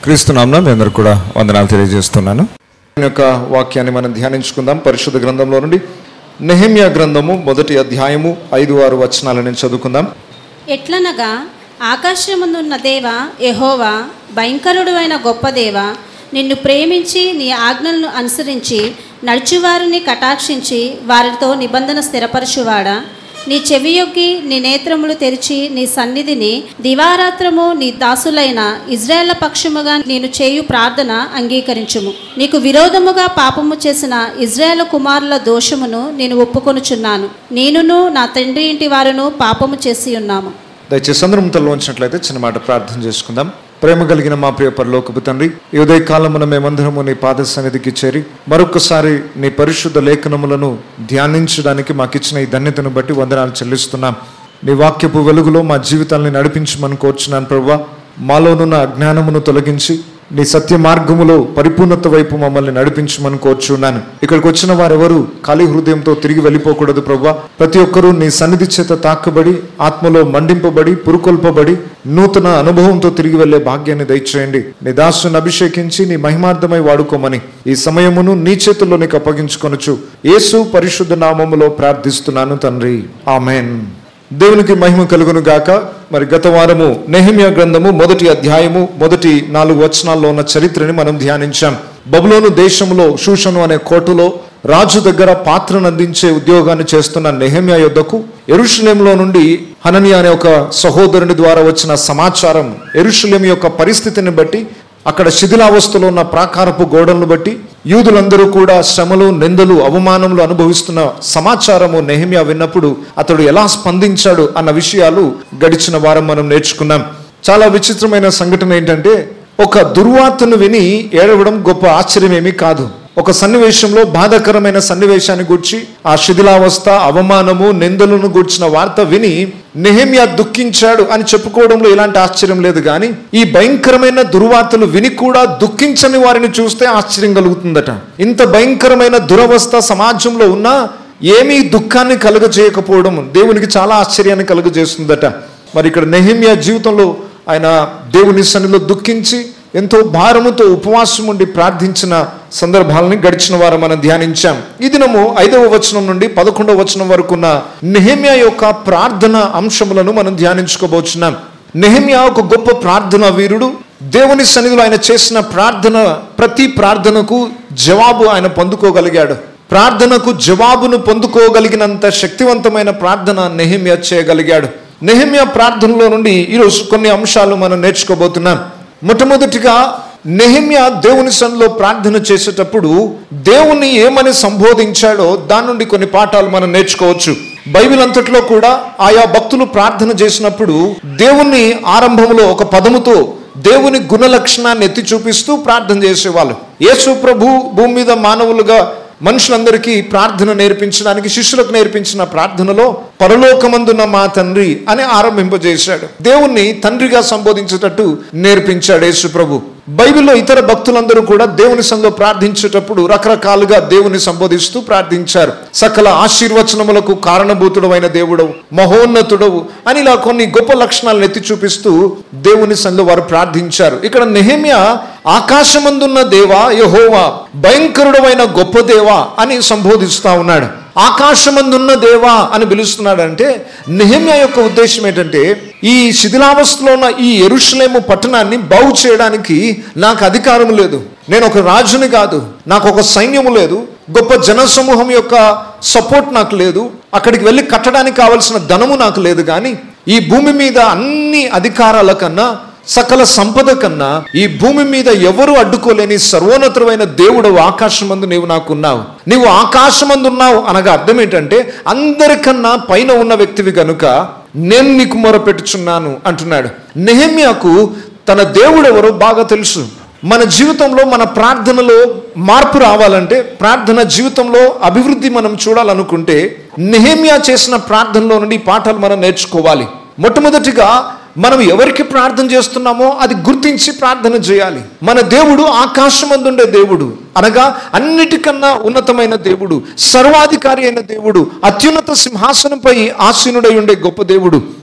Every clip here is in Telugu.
క్రీస్తునామన మీ అందరు కూడా వందనాలు తెలియజేస్తున్నాను ఈ యొక్క వాక్యాన్ని మనం ధ్యానించుకుందాం పరిశుద్ధ గ్రంథంలో నుండి నెహమ్యా గ్రంథము మొదటి అధ్యాయము ఐదు ఆరు వచనాలను చదువుకుందాం ఎట్లనగా ఆకాశమునున్న దేవ యెహోవా భయంకరుడు అయిన గొప్ప దేవ నిన్ను ప్రేమించి నీ ఆజ్ఞలను అనుసరించి నడుచువారిని కటాక్షించి వారితో నిబంధన స్థిరపరచువాడా నీ చెవియొగ్గి నీ నేత్రములు తెరిచి నీ సన్నిధిని దివారాత్రము నీ దాసులైన ఇజ్రాయేళ్ల పక్షముగా నేను చేయు ప్రార్థన అంగీకరించుము నీకు విరోధముగా పాపము చేసిన ఇజ్రాయేల్ కుమారుల దోషమును నేను ఒప్పుకొనుచున్నాను నేనును నా తండ్రి ఇంటి వారును పాపము చేసి ఉన్నాము దయచేసి అందరం తల ఉంచినట్లయితే చిన్న మాట ప్రార్థన చేసుకుందాం ప్రేమ కలిగిన మా ప్రియ పరలోకపు తండ్రి ఈ ఉదయ కాలమున మేమందరము నీ పాద సన్నిధికి చేరి మరొకసారి నీ పరిశుద్ధ లేఖనములను ధ్యానించడానికి మాకిచ్చిన ఈ ధన్యతను బట్టి వందనాలు చెల్లిస్తున్నాం నీ వాక్యపు వెలుగులో మా జీవితాన్ని నడిపించమని కోరుచున్నాను ప్రభా మాలోనున్న అజ్ఞానమును తొలగించి నీ సత్య మార్గములో పరిపూర్ణత వైపు మమ్మల్ని నడిపించమని కోరుచున్నాను ఇక్కడికి వచ్చిన వారెవరు ఖాళీ హృదయంతో తిరిగి వెళ్ళిపోకూడదు ప్రభా ప్రతి ఒక్కరూ నీ సన్నిధి చేత తాకబడి ఆత్మలో మండింపబడి పురుకొల్పబడి నూతన అనుభవంతో తిరిగి వెళ్లే భాగ్యాన్ని దయచేయండి నీ దాసుని అభిషేకించి నీ మహిమార్థమై వాడుకోమని ఈ సమయమును నీ చేతుల్లో నీకు అప్పగించుకొనొచ్చు యేసు పరిశుద్ధ నామములో ప్రార్థిస్తున్నాను తండ్రి ఆమెన్ దేవునికి మహిమ కలుగును గాక మరి గత వారము నెహిమియా గ్రంథము మొదటి అధ్యాయము మొదటి నాలుగు వచనాల్లో ఉన్న చరిత్రని మనం ధ్యానించాం బబులోను దేశంలో షూషను అనే కోటలో రాజు దగ్గర పాత్రను అందించే ఉద్యోగాన్ని చేస్తున్న నెహమ్యా యొద్దకు ఎరుషులేంలో నుండి హననియా అనే ఒక సహోదరుని ద్వారా వచ్చిన సమాచారం ఎరుషులేం యొక్క పరిస్థితిని బట్టి అక్కడ శిథిలావస్థలో ఉన్న ప్రాకారపు గోడలను బట్టి యూదులందరూ కూడా శ్రమలు నిందలు అవమానములు అనుభవిస్తున్న సమాచారము నెహిమియా విన్నప్పుడు అతడు ఎలా స్పందించాడు అన్న విషయాలు గడిచిన వారం మనం నేర్చుకున్నాం చాలా విచిత్రమైన సంఘటన ఏంటంటే ఒక దుర్వార్తను విని ఏడవడం గొప్ప ఆశ్చర్యమేమీ కాదు ఒక సన్నివేశంలో బాధాకరమైన సన్నివేశాన్ని గుర్చి ఆ శిథిలావస్థ అవమానము నిందలను గూర్చిన వార్త విని నెహమ్యా దుఃఖించాడు అని చెప్పుకోవడంలో ఎలాంటి ఆశ్చర్యం లేదు కానీ ఈ భయంకరమైన దుర్వార్తలు విని కూడా దుఃఖించని వారిని చూస్తే ఆశ్చర్యం కలుగుతుందట ఇంత భయంకరమైన దురవస్థ సమాజంలో ఉన్నా ఏమీ దుఃఖాన్ని కలుగజేయకపోవడం దేవునికి చాలా ఆశ్చర్యాన్ని కలుగజేస్తుందట మరి ఇక్కడ నెహిమ్యా జీవితంలో ఆయన దేవుని సన్నిలో దుఃఖించి ఎంతో భారముతో ఉపవాసం ఉండి ప్రార్థించిన సందర్భాలని గడిచిన వారు మనం ధ్యానించాం ఈ దినము ఐదవ వచనం నుండి పదకొండవ వచనం వరకు ఉన్న నెహమ్యా యొక్క ప్రార్థన అంశములను మనం ధ్యానించుకోబోచున్నాం నెహమ్యా ఒక గొప్ప ప్రార్థన వీరుడు దేవుని సన్నిధిలో ఆయన చేసిన ప్రార్థన ప్రతి ప్రార్థనకు జవాబు ఆయన పొందుకోగలిగాడు ప్రార్థనకు జవాబును పొందుకోగలిగినంత శక్తివంతమైన ప్రార్థన నెహమ్యా చేయగలిగాడు నెహమ్యా ప్రార్థనలో నుండి ఈరోజు కొన్ని అంశాలు మనం నేర్చుకోబోతున్నాం మొట్టమొదటిగా నెహమ్యా దేవుని సన్నిలో ప్రార్థన చేసేటప్పుడు దేవుణ్ణి ఏమని సంబోధించాడో దాని నుండి కొన్ని పాఠాలు మనం నేర్చుకోవచ్చు బైబిల్ అంతట్లో కూడా ఆయా భక్తులు ప్రార్థన చేసినప్పుడు దేవుణ్ణి ఆరంభంలో ఒక పదముతో దేవుని గుణ లక్షణాన్ని ఎత్తి చూపిస్తూ ప్రార్థన చేసేవాళ్ళు యేసు ప్రభు భూమి మీద మానవులుగా మనుషులందరికీ ప్రార్థన నేర్పించడానికి శిష్యులకు నేర్పించిన ప్రార్థనలో పరలోకమందున్న మా తండ్రి అని ఆరంభింపజేశాడు దేవుణ్ణి తండ్రిగా సంబోధించేటట్టు నేర్పించాడు యేసు ప్రభు బైబిల్లో ఇతర భక్తులందరూ కూడా దేవుని సంలో ప్రార్థించేటప్పుడు రకరకాలుగా దేవుని సంబోధిస్తూ ప్రార్థించారు సకల ఆశీర్వచనములకు కారణభూతుడమైన దేవుడవు మహోన్నతుడవు అని ఇలా కొన్ని గొప్ప లక్షణాలను ఎత్తి చూపిస్తూ దేవుని సంలో వారు ప్రార్థించారు ఇక్కడ నెహమ్యా ఆకాశమందున్న దేవా యహోవా భయంకరుడమైన గొప్ప దేవా అని సంబోధిస్తా ఉన్నాడు ఆకాశమందున్న దేవా అని పిలుస్తున్నాడంటే నెహమ్యా యొక్క ఉద్దేశం ఏంటంటే ఈ శిథిలావస్థలో ఉన్న ఈ ఎరుషలేము పట్టణాన్ని బాగు చేయడానికి నాకు అధికారం లేదు నేను ఒక రాజుని కాదు నాకు ఒక సైన్యము లేదు గొప్ప జనసమూహం యొక్క సపోర్ట్ నాకు లేదు అక్కడికి వెళ్ళి కట్టడానికి కావలసిన ధనము నాకు లేదు కానీ ఈ భూమి మీద అన్ని అధికారాల కన్నా సకల సంపద కన్నా ఈ భూమి మీద ఎవరు అడ్డుకోలేని సర్వోన్నతమైన దేవుడు ఆకాశమందు నీవు నాకున్నావు నీవు ఆకాశమందు ఉన్నావు అనగా అర్థం ఏంటంటే అందరికన్నా పైన ఉన్న వ్యక్తివి కనుక నేను నీకు మొరపెట్టుచున్నాను అంటున్నాడు నెహమ్యాకు తన దేవుడు ఎవరో బాగా తెలుసు మన జీవితంలో మన ప్రార్థనలో మార్పు రావాలంటే ప్రార్థన జీవితంలో అభివృద్ధి మనం చూడాలనుకుంటే నెహేమియా చేసిన ప్రార్థనలో నుండి ఈ పాఠాలు మనం నేర్చుకోవాలి మొట్టమొదటిగా మనం ఎవరికి ప్రార్థన చేస్తున్నామో అది గుర్తించి ప్రార్థన చేయాలి మన దేవుడు ఆకాశమందుండే దేవుడు అనగా అన్నిటికన్నా ఉన్నతమైన దేవుడు సర్వాధికారి అయిన దేవుడు అత్యున్నత సింహాసనంపై ఆసీనుడై ఉండే గొప్ప దేవుడు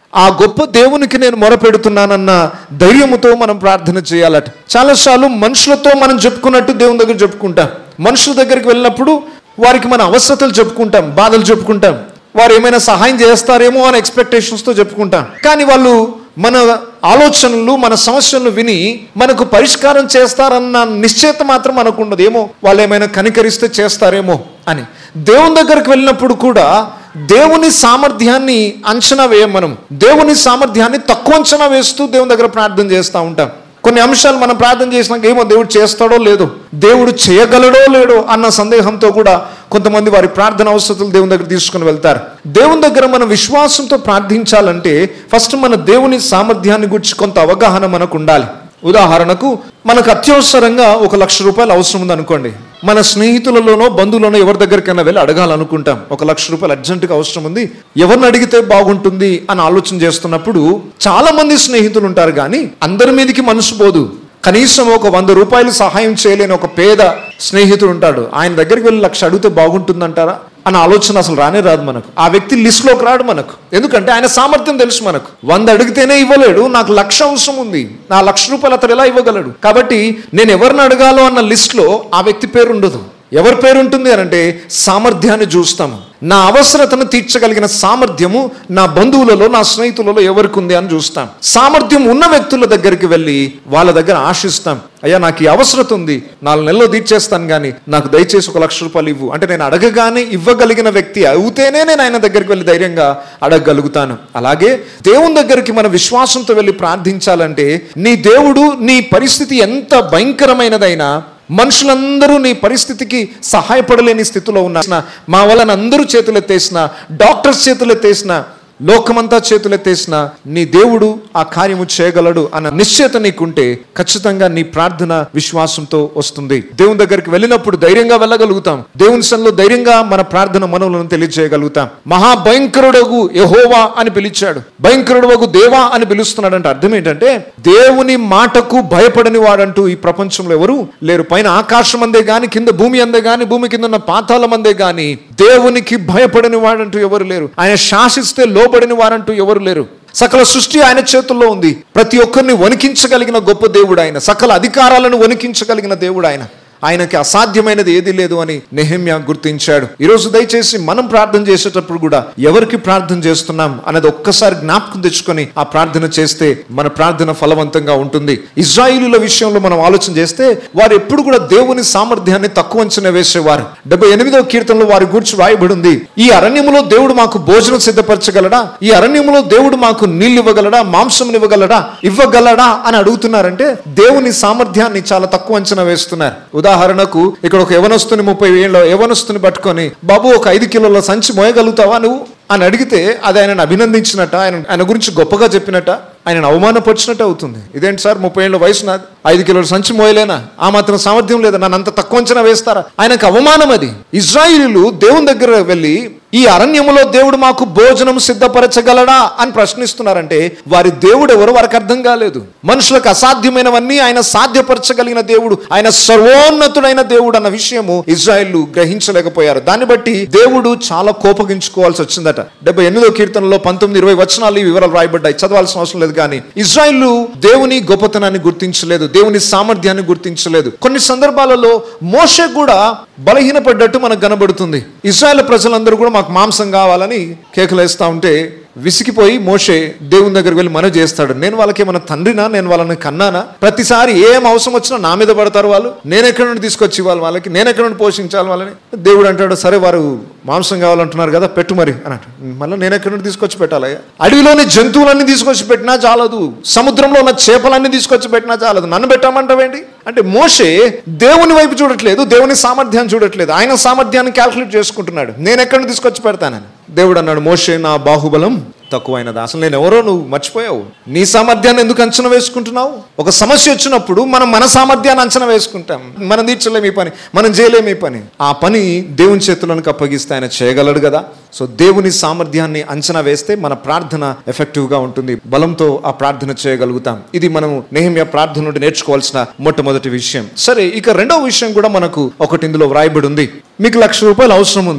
ఆ గొప్ప దేవునికి నేను మొరపెడుతున్నానన్న ధైర్యముతో మనం ప్రార్థన చేయాలట చాలాసార్లు మనుషులతో మనం చెప్పుకున్నట్టు దేవుని దగ్గర చెప్పుకుంటాం మనుషుల దగ్గరికి వెళ్ళినప్పుడు వారికి మన అవసరతలు చెప్పుకుంటాం బాధలు చెప్పుకుంటాం వారు ఏమైనా సహాయం చేస్తారేమో అని ఎక్స్పెక్టేషన్స్తో చెప్పుకుంటాం కానీ వాళ్ళు మన ఆలోచనలు మన సమస్యలను విని మనకు పరిష్కారం చేస్తారన్న నిశ్చయిత మాత్రం మనకు ఉండదు ఏమో వాళ్ళు ఏమైనా కనికరిస్తే చేస్తారేమో అని దేవుని దగ్గరికి వెళ్ళినప్పుడు కూడా దేవుని సామర్థ్యాన్ని అంచనా వేయం మనం దేవుని సామర్థ్యాన్ని తక్కువ అంచనా వేస్తూ దేవుని దగ్గర ప్రార్థన చేస్తూ ఉంటాం కొన్ని అంశాలు మనం ప్రార్థన చేసినాక ఏమో దేవుడు చేస్తాడో లేదో దేవుడు చేయగలడో లేడో అన్న సందేహంతో కూడా కొంతమంది వారి ప్రార్థన అవసరతలు దేవుని దగ్గర తీసుకుని వెళ్తారు దేవుని దగ్గర మన విశ్వాసంతో ప్రార్థించాలంటే ఫస్ట్ మన దేవుని సామర్థ్యాన్ని గురించి కొంత అవగాహన మనకు ఉండాలి ఉదాహరణకు మనకు అత్యవసరంగా ఒక లక్ష రూపాయలు అవసరం ఉంది అనుకోండి మన స్నేహితులలోనో బంధువులోనో ఎవరి దగ్గరికైనా వెళ్ళి అడగాలనుకుంటాం ఒక లక్ష రూపాయలు అర్జెంటుగా అవసరం ఉంది ఎవరిని అడిగితే బాగుంటుంది అని ఆలోచన చేస్తున్నప్పుడు చాలా మంది స్నేహితులు ఉంటారు కానీ అందరి మీదకి మనసు పోదు కనీసం ఒక వంద రూపాయలు సహాయం చేయలేని ఒక పేద స్నేహితుడు ఉంటాడు ఆయన దగ్గరికి వెళ్ళి లక్ష అడిగితే బాగుంటుందంటారా అన్న ఆలోచన అసలు రానే రాదు మనకు ఆ వ్యక్తి లిస్ట్లోకి రాడు మనకు ఎందుకంటే ఆయన సామర్థ్యం తెలుసు మనకు వంద అడిగితేనే ఇవ్వలేడు నాకు లక్ష అవసరం ఉంది నా లక్ష రూపాయలు అతడు ఎలా ఇవ్వగలడు కాబట్టి నేను ఎవరిని అడగాలో అన్న లిస్ట్లో ఆ వ్యక్తి పేరు ఉండదు ఎవరి పేరు ఉంటుంది అని అంటే సామర్థ్యాన్ని చూస్తాము నా అవసరతను తీర్చగలిగిన సామర్థ్యము నా బంధువులలో నా స్నేహితులలో ఎవరికి ఉంది అని చూస్తాం సామర్థ్యం ఉన్న వ్యక్తుల దగ్గరికి వెళ్ళి వాళ్ళ దగ్గర ఆశిస్తాం అయ్యా నాకు ఈ అవసరత ఉంది నాలుగు నెలల్లో తీర్చేస్తాను కానీ నాకు దయచేసి ఒక లక్ష రూపాయలు ఇవ్వు అంటే నేను అడగగానే ఇవ్వగలిగిన వ్యక్తి అవుతేనే నేను ఆయన దగ్గరికి వెళ్ళి ధైర్యంగా అడగగలుగుతాను అలాగే దేవుని దగ్గరికి మన విశ్వాసంతో వెళ్ళి ప్రార్థించాలంటే నీ దేవుడు నీ పరిస్థితి ఎంత భయంకరమైనదైనా మనుషులందరూ నీ పరిస్థితికి సహాయపడలేని స్థితిలో ఉన్న మా వలన అందరూ చేతులెత్తేసిన డాక్టర్స్ చేతులెత్తేసిన లోకమంతా చేతులెత్తేసిన నీ దేవుడు ఆ కార్యము చేయగలడు అన్న నిశ్చయత నీకుంటే ఖచ్చితంగా నీ ప్రార్థన విశ్వాసంతో వస్తుంది దేవుని దగ్గరికి వెళ్ళినప్పుడు ధైర్యంగా వెళ్ళగలుగుతాం దేవుని సన్నిలో ధైర్యంగా మన ప్రార్థన మనవులను తెలియజేయగలుగుతాం మహాభయంకరుడగు యహోవా అని పిలిచాడు భయంకరుడగు దేవా అని పిలుస్తున్నాడు అంటే అర్థం ఏంటంటే దేవుని మాటకు భయపడని వాడంటూ ఈ ప్రపంచంలో ఎవరు లేరు పైన ఆకాశం అందే గాని కింద భూమి అందే గాని భూమి కింద ఉన్న పాతాళం అందే గాని దేవునికి భయపడని వాడంటూ ఎవరు లేరు ఆయన శాసిస్తే లోబడిన వారంటూ ఎవరు లేరు సకల సృష్టి ఆయన చేతుల్లో ఉంది ప్రతి ఒక్కరిని వణికించగలిగిన గొప్ప దేవుడు ఆయన సకల అధికారాలను వణికించగలిగిన దేవుడు ఆయన ఆయనకి అసాధ్యమైనది ఏది లేదు అని నెహమ్య గుర్తించాడు ఈరోజు దయచేసి మనం ప్రార్థన చేసేటప్పుడు కూడా ఎవరికి ప్రార్థన చేస్తున్నాం అనేది ఒక్కసారి జ్ఞాపకం తెచ్చుకొని ఆ ప్రార్థన చేస్తే మన ప్రార్థన ఫలవంతంగా ఉంటుంది ఇజ్రాయిలుల విషయంలో మనం ఆలోచన చేస్తే వారు ఎప్పుడు కూడా దేవుని సామర్థ్యాన్ని తక్కువ అంచనా వేసేవారు డెబ్బై ఎనిమిదవ కీర్తనలో వారి గురించి రాయబడి ఉంది ఈ అరణ్యములో దేవుడు మాకు భోజనం సిద్ధపరచగలడా ఈ అరణ్యములో దేవుడు మాకు నీళ్ళు ఇవ్వగలడా మాంసం ఇవ్వగలడా ఇవ్వగలడా అని అడుగుతున్నారంటే దేవుని సామర్థ్యాన్ని చాలా తక్కువ అంచనా వేస్తున్నారు ఉదాహరణకు ఇక్కడ ఒక యవనస్తుని ముప్పై ఏళ్ళ యవనస్తుని పట్టుకొని బాబు ఒక ఐదు కిలోల సంచి మోయగలుగుతావా నువ్వు అని అడిగితే అది ఆయనను అభినందించినట్ట ఆయన ఆయన గురించి గొప్పగా చెప్పినట్ట ఆయనను అవమానపరిచినట్టు అవుతుంది ఇదేంటి సార్ ముప్పై ఏళ్ళ వయసు నాది ఐదు కిలోల సంచి మోయలేనా ఆ మాత్రం సామర్థ్యం లేదా నన్ను అంత తక్కువ అంచనా వేస్తారా ఆయనకు అవమానం అది ఇజ్రాయిలీలు దేవుని దగ్గర వెళ్ళి ఈ అరణ్యములో దేవుడు మాకు భోజనం సిద్ధపరచగలడా అని ప్రశ్నిస్తున్నారంటే వారి దేవుడు ఎవరు వారికి అర్థం కాలేదు మనుషులకు అసాధ్యమైనవన్నీ ఆయన సాధ్యపరచగలిగిన దేవుడు ఆయన సర్వోన్నతుడైన దేవుడు అన్న విషయము ఇజ్రాయిల్ గ్రహించలేకపోయారు దాన్ని బట్టి దేవుడు చాలా కోపగించుకోవాల్సి వచ్చిందట డెబ్బై ఎనిమిదో కీర్తనలో పంతొమ్మిది ఇరవై వచనాలు ఈ వివరాలు రాయబడ్డాయి చదవాల్సిన అవసరం లేదు కానీ ఇజ్రాయిల్ దేవుని గొప్పతనాన్ని గుర్తించలేదు దేవుని సామర్థ్యాన్ని గుర్తించలేదు కొన్ని సందర్భాలలో మోషే కూడా బలహీనపడ్డట్టు మనకు కనబడుతుంది ఇజ్రాయెల్ ప్రజలందరూ కూడా మాకు మాంసం కావాలని కేకలేస్తా ఉంటే విసిగిపోయి మోషే దేవుని దగ్గరికి వెళ్ళి మనవి చేస్తాడు నేను వాళ్ళకి ఏమైనా తండ్రినా నేను వాళ్ళని కన్నానా ప్రతిసారి ఏం అవసరం వచ్చినా నా మీద పడతారు వాళ్ళు నేను ఎక్కడి నుండి తీసుకొచ్చి ఇవ్వాలి వాళ్ళకి నేను ఎక్కడి నుండి పోషించాలి వాళ్ళని దేవుడు అంటాడు సరే వారు మాంసం కావాలంటున్నారు కదా పెట్టు మరి అని అంటాడు మళ్ళీ నేను ఎక్కడి నుండి తీసుకొచ్చి పెట్టాలి అడవిలోని జంతువులన్నీ తీసుకొచ్చి పెట్టినా చాలదు సముద్రంలో ఉన్న చేపలన్నీ తీసుకొచ్చి పెట్టినా చాలదు నన్ను పెట్టామంటావేంటి అంటే మోషే దేవుని వైపు చూడట్లేదు దేవుని సామర్థ్యాన్ని చూడట్లేదు ఆయన సామర్థ్యాన్ని క్యాల్కులేట్ చేసుకుంటున్నాడు నేను ఎక్కడి నుండి తీసుకొచ్చి పెడతానని దేవుడు అన్నాడు మోషే నా బాహుబలం తక్కువైనది అసలు నేను ఎవరో నువ్వు మర్చిపోయావు నీ సామర్థ్యాన్ని ఎందుకు అంచనా వేసుకుంటున్నావు ఒక సమస్య వచ్చినప్పుడు మనం మన సామర్థ్యాన్ని అంచనా వేసుకుంటాం మనం తీర్చలేము ఈ పని మనం చేయలేము ఈ పని ఆ పని దేవుని చేతులకు అప్పగిస్తే ఆయన చేయగలడు కదా సో దేవుని సామర్థ్యాన్ని అంచనా వేస్తే మన ప్రార్థన ఎఫెక్టివ్గా ఉంటుంది బలంతో ఆ ప్రార్థన చేయగలుగుతాం ఇది మనం నెహమ్య ప్రార్థన నుండి నేర్చుకోవాల్సిన మొట్టమొదటి విషయం సరే ఇక రెండవ విషయం కూడా మనకు ఒకటి ఇందులో వ్రాయబడి ఉంది మీకు లక్ష రూపాయలు అవసరం ఉంది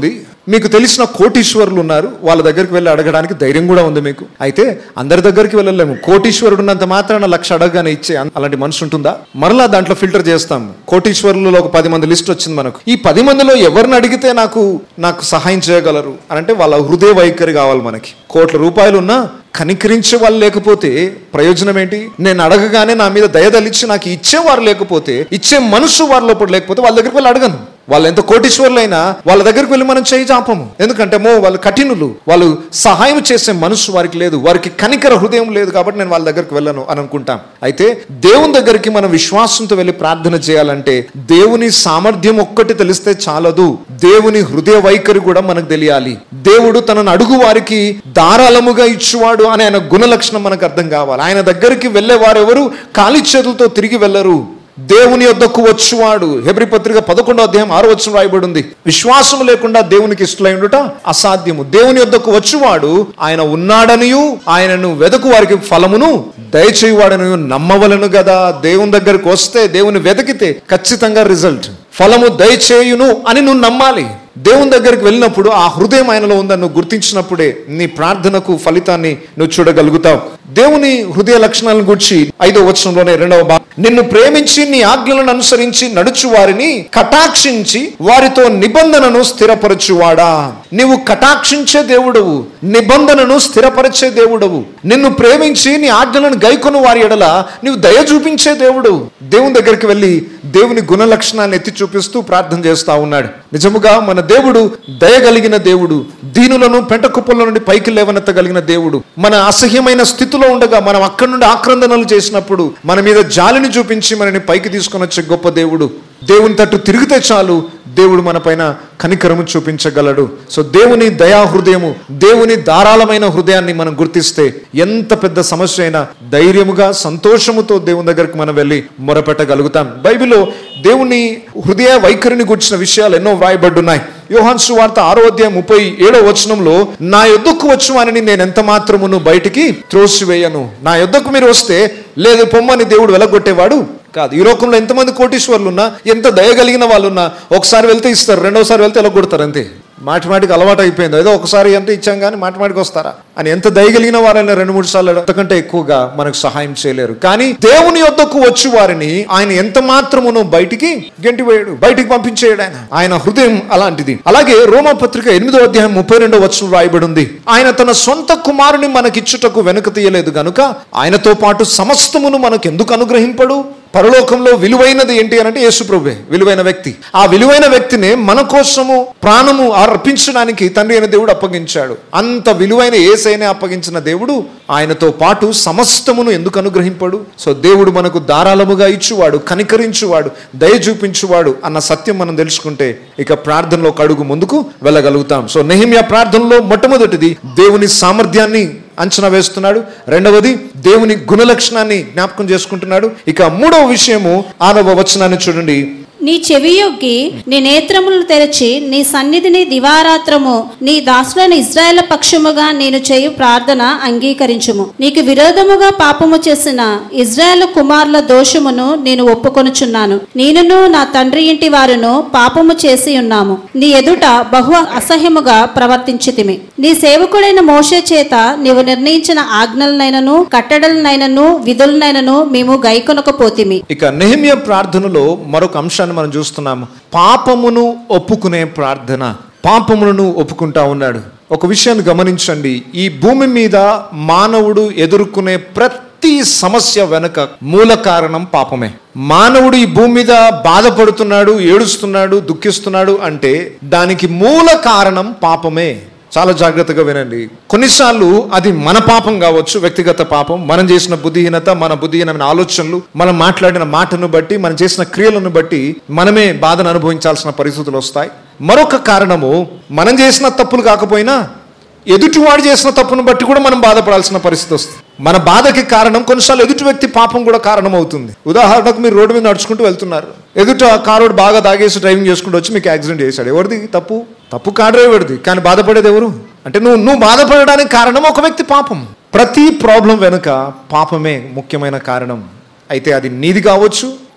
మీకు తెలిసిన కోటీశ్వరులు ఉన్నారు వాళ్ళ దగ్గరికి వెళ్ళి అడగడానికి ధైర్యం కూడా ఉంది మీకు అయితే అందరి దగ్గరికి వెళ్ళలేము కోటీశ్వరుడు ఉన్నంత మాత్రాన లక్ష అడగగానే ఇచ్చే అం- అలాంటి మనసు ఉంటుందా మరలా దాంట్లో ఫిల్టర్ చేస్తాం కోటీశ్వరులలో ఒక పది మంది లిస్ట్ వచ్చింది మనకు ఈ పది మందిలో ఎవరిని అడిగితే నాకు నాకు సహాయం చేయగలరు అని అంటే వాళ్ళ హృదయ వైఖరి కావాలి మనకి కోట్ల రూపాయలు ఉన్నా కనికరించే వాళ్ళు లేకపోతే ప్రయోజనం ఏంటి నేను అడగగానే నా మీద దయదలిచ్చి నాకు ఇచ్చేవారు లేకపోతే ఇచ్చే మనసు వారి లోపల లేకపోతే వాళ్ళ దగ్గరికి వెళ్ళి అడగను వాళ్ళు ఎంత కోటీశ్వరులైనా వాళ్ళ దగ్గరికి వెళ్ళి మనం చేయి చాపము ఎందుకంటే మో వాళ్ళు కఠినులు వాళ్ళు సహాయం చేసే మనసు వారికి లేదు వారికి కనికర హృదయం లేదు కాబట్టి నేను వాళ్ళ దగ్గరికి వెళ్ళను అని అనుకుంటాం అయితే దేవుని దగ్గరికి మనం విశ్వాసంతో వెళ్ళి ప్రార్థన చేయాలంటే దేవుని సామర్థ్యం ఒక్కటి తెలిస్తే చాలదు దేవుని హృదయ వైఖరి కూడా మనకు తెలియాలి దేవుడు తనను అడుగు వారికి ధారాళముగా ఇచ్చువాడు అనే ఆయన గుణ లక్షణం మనకు అర్థం కావాలి ఆయన దగ్గరికి వెళ్ళే వారెవరు ఖాళీ చేతులతో తిరిగి వెళ్ళరు దేవుని యొద్దకు వచ్చువాడు హెబ్రి పత్రిక పదకొండో అధ్యాయం ఆరో వచ్చిన రాయబడి ఉంది విశ్వాసం లేకుండా దేవునికి ఇష్టలై ఉండుట అసాధ్యము దేవుని యొద్దకు వచ్చువాడు ఆయన ఉన్నాడనియు ఆయనను వెదకు వారికి ఫలమును దయచేయువాడని నమ్మవలను కదా దేవుని దగ్గరకు వస్తే దేవుని వెతికితే ఖచ్చితంగా రిజల్ట్ ఫలము దయచేయును అని నువ్వు నమ్మాలి దేవుని దగ్గరికి వెళ్ళినప్పుడు ఆ హృదయం ఆయనలో ఉందని నువ్వు గుర్తించినప్పుడే నీ ప్రార్థనకు ఫలితాన్ని నువ్వు చూడగలుగుతావు దేవుని హృదయ లక్షణాలను గురించి ఐదో వచనంలోనే రెండవ భాగం నిన్ను ప్రేమించి నీ ఆజ్ఞలను అనుసరించి నడుచు వారిని కటాక్షించి వారితో నిబంధనను స్థిరపరచువాడా నీవు కటాక్షించే దేవుడవు నిబంధనను స్థిరపరిచే దేవుడవు నిన్ను ప్రేమించి నీ ఆజ్ఞలను గైకొను వారి ఎడల నీవు దయ చూపించే దేవుడు దేవుని దగ్గరికి వెళ్ళి దేవుని గుణ లక్షణాన్ని ఎత్తి చూపిస్తూ ప్రార్థన చేస్తా ఉన్నాడు నిజముగా మన దేవుడు దయగలిగిన దేవుడు దీనులను పెంట కుప్పల నుండి పైకి లేవనెత్తగలిగిన దేవుడు మన అసహ్యమైన స్థితిలో ఉండగా మనం అక్కడి నుండి ఆక్రందనలు చేసినప్పుడు మన మీద జాలిని చూపించి మనని పైకి తీసుకొని వచ్చే గొప్ప దేవుడు దేవుని తట్టు తిరిగితే చాలు దేవుడు మన పైన కనికరము చూపించగలడు సో దేవుని దయా హృదయము దేవుని ధారాళమైన హృదయాన్ని మనం గుర్తిస్తే ఎంత పెద్ద సమస్య అయినా ధైర్యముగా సంతోషముతో దేవుని దగ్గరికి మనం వెళ్ళి మొరపెట్టగలుగుతాం బైబిల్లో దేవుని హృదయ వైఖరిని గుర్చిన విషయాలు ఎన్నో వ్రాయబడ్డున్నాయి యోహాన్ సువార్త ఆరో అధ్యాయం ముప్పై ఏడో వచనంలో నా యొద్దకు వచ్చువాని నేను ఎంత మాత్రమును బయటికి త్రోసివేయను నా యొద్దకు మీరు వస్తే లేదు పొమ్మని దేవుడు వెలగొట్టేవాడు కాదు ఈ లోకంలో ఎంతమంది కోటీశ్వర్లు ఉన్నా ఎంత దయగలిగిన వాళ్ళు ఉన్నా ఒకసారి వెళ్తే ఇస్తారు రెండోసారి వెళ్తే ఎలగొడతారు అంతే మాటి మాటికి అలవాటు అయిపోయింది ఏదో ఒకసారి అంటే ఇచ్చాం కానీ మాటి మాటికి వస్తారా అని ఎంత దయగలిగిన వారైనా రెండు మూడు సార్లు అంతకంటే ఎక్కువగా మనకు సహాయం చేయలేరు కానీ దేవుని యొద్దకు వచ్చి వారిని ఆయన ఎంత మాత్రమును బయటికి గెంటివేయడు బయటికి పంపించేయడు ఆయన ఆయన హృదయం అలాంటిది అలాగే రోమా పత్రిక ఎనిమిదో అధ్యాయం ముప్పై రెండో వచనం రాయబడి ఉంది ఆయన తన సొంత కుమారుని మనకిచ్చుటకు వెనుక తీయలేదు గనుక ఆయనతో పాటు సమస్తమును మనకు ఎందుకు అనుగ్రహింపడు పరలోకంలో విలువైనది ఏంటి అని అంటే యేసుప్రభువే విలువైన వ్యక్తి ఆ విలువైన వ్యక్తిని మన కోసము ప్రాణము అర్పించడానికి తండ్రి అయిన దేవుడు అప్పగించాడు అంత విలువైన ఏసైనే అప్పగించిన దేవుడు ఆయనతో పాటు సమస్తమును ఎందుకు అనుగ్రహింపడు సో దేవుడు మనకు ధారాళముగా ఇచ్చువాడు కనికరించువాడు దయ చూపించువాడు అన్న సత్యం మనం తెలుసుకుంటే ఇక ప్రార్థనలో ఒక అడుగు ముందుకు వెళ్ళగలుగుతాం సో నెహిమ్యా ప్రార్థనలో మొట్టమొదటిది దేవుని సామర్థ్యాన్ని అంచనా వేస్తున్నాడు రెండవది దేవుని గుణలక్షణాన్ని జ్ఞాపకం చేసుకుంటున్నాడు ఇక మూడవ విషయము ఆనవ వచనాన్ని చూడండి నీ చెవియొగ్గి నీ నేత్రములను తెరచి నీ సన్నిధిని దివారాత్రము నీ దాసులైన ఇజ్రాయేల్ పక్షముగా నేను చేయు ప్రార్థన అంగీకరించుము నీకు విరోధముగా పాపము చేసిన ఇజ్రాయేల్ కుమారుల దోషమును నేను ఒప్పుకొనుచున్నాను నేనును నా తండ్రి ఇంటి వారును పాపము చేసి ఉన్నాము నీ ఎదుట బహు అసహ్యముగా ప్రవర్తించితిమి నీ సేవకుడైన మోషే చేత నీవు నిర్ణయించిన ఆజ్ఞలనైనను కట్టడలనైనను విధులనైనను మేము గైకొనకపోతిమి ఇక నెహిమియ ప్రార్థనలో మరొక అంశాన్ని మనం చూస్తున్నాము పాపమును ఒప్పుకునే ప్రార్థన పాపములను ఒప్పుకుంటా ఉన్నాడు ఒక విషయాన్ని గమనించండి ఈ భూమి మీద మానవుడు ఎదుర్కొనే ప్రతి సమస్య వెనుక మూల కారణం పాపమే మానవుడు ఈ భూమి మీద బాధపడుతున్నాడు ఏడుస్తున్నాడు దుఃఖిస్తున్నాడు అంటే దానికి మూల కారణం పాపమే చాలా జాగ్రత్తగా వినండి కొన్నిసార్లు అది మన పాపం కావచ్చు వ్యక్తిగత పాపం మనం చేసిన బుద్ధిహీనత మన బుద్ధిహీనమైన ఆలోచనలు మనం మాట్లాడిన మాటను బట్టి మనం చేసిన క్రియలను బట్టి మనమే బాధను అనుభవించాల్సిన పరిస్థితులు వస్తాయి మరొక కారణము మనం చేసిన తప్పులు కాకపోయినా ఎదుటివాడు చేసిన తప్పును బట్టి కూడా మనం బాధపడాల్సిన పరిస్థితి వస్తుంది మన బాధకి కారణం కొన్నిసార్లు ఎదుటి వ్యక్తి పాపం కూడా కారణం అవుతుంది ఉదాహరణకు మీరు రోడ్డు మీద నడుచుకుంటూ వెళ్తున్నారు ఎదుట కారోడు బాగా తాగేసి డ్రైవింగ్ చేసుకుంటూ వచ్చి మీకు యాక్సిడెంట్ చేశాడు ఎవరిది తప్పు తప్పు కార్ డ్రైవర్ది కానీ బాధపడేది ఎవరు అంటే నువ్వు నువ్వు బాధపడడానికి కారణం ఒక వ్యక్తి పాపం ప్రతి ప్రాబ్లం వెనుక పాపమే ముఖ్యమైన కారణం అయితే అది నీది కావచ్చు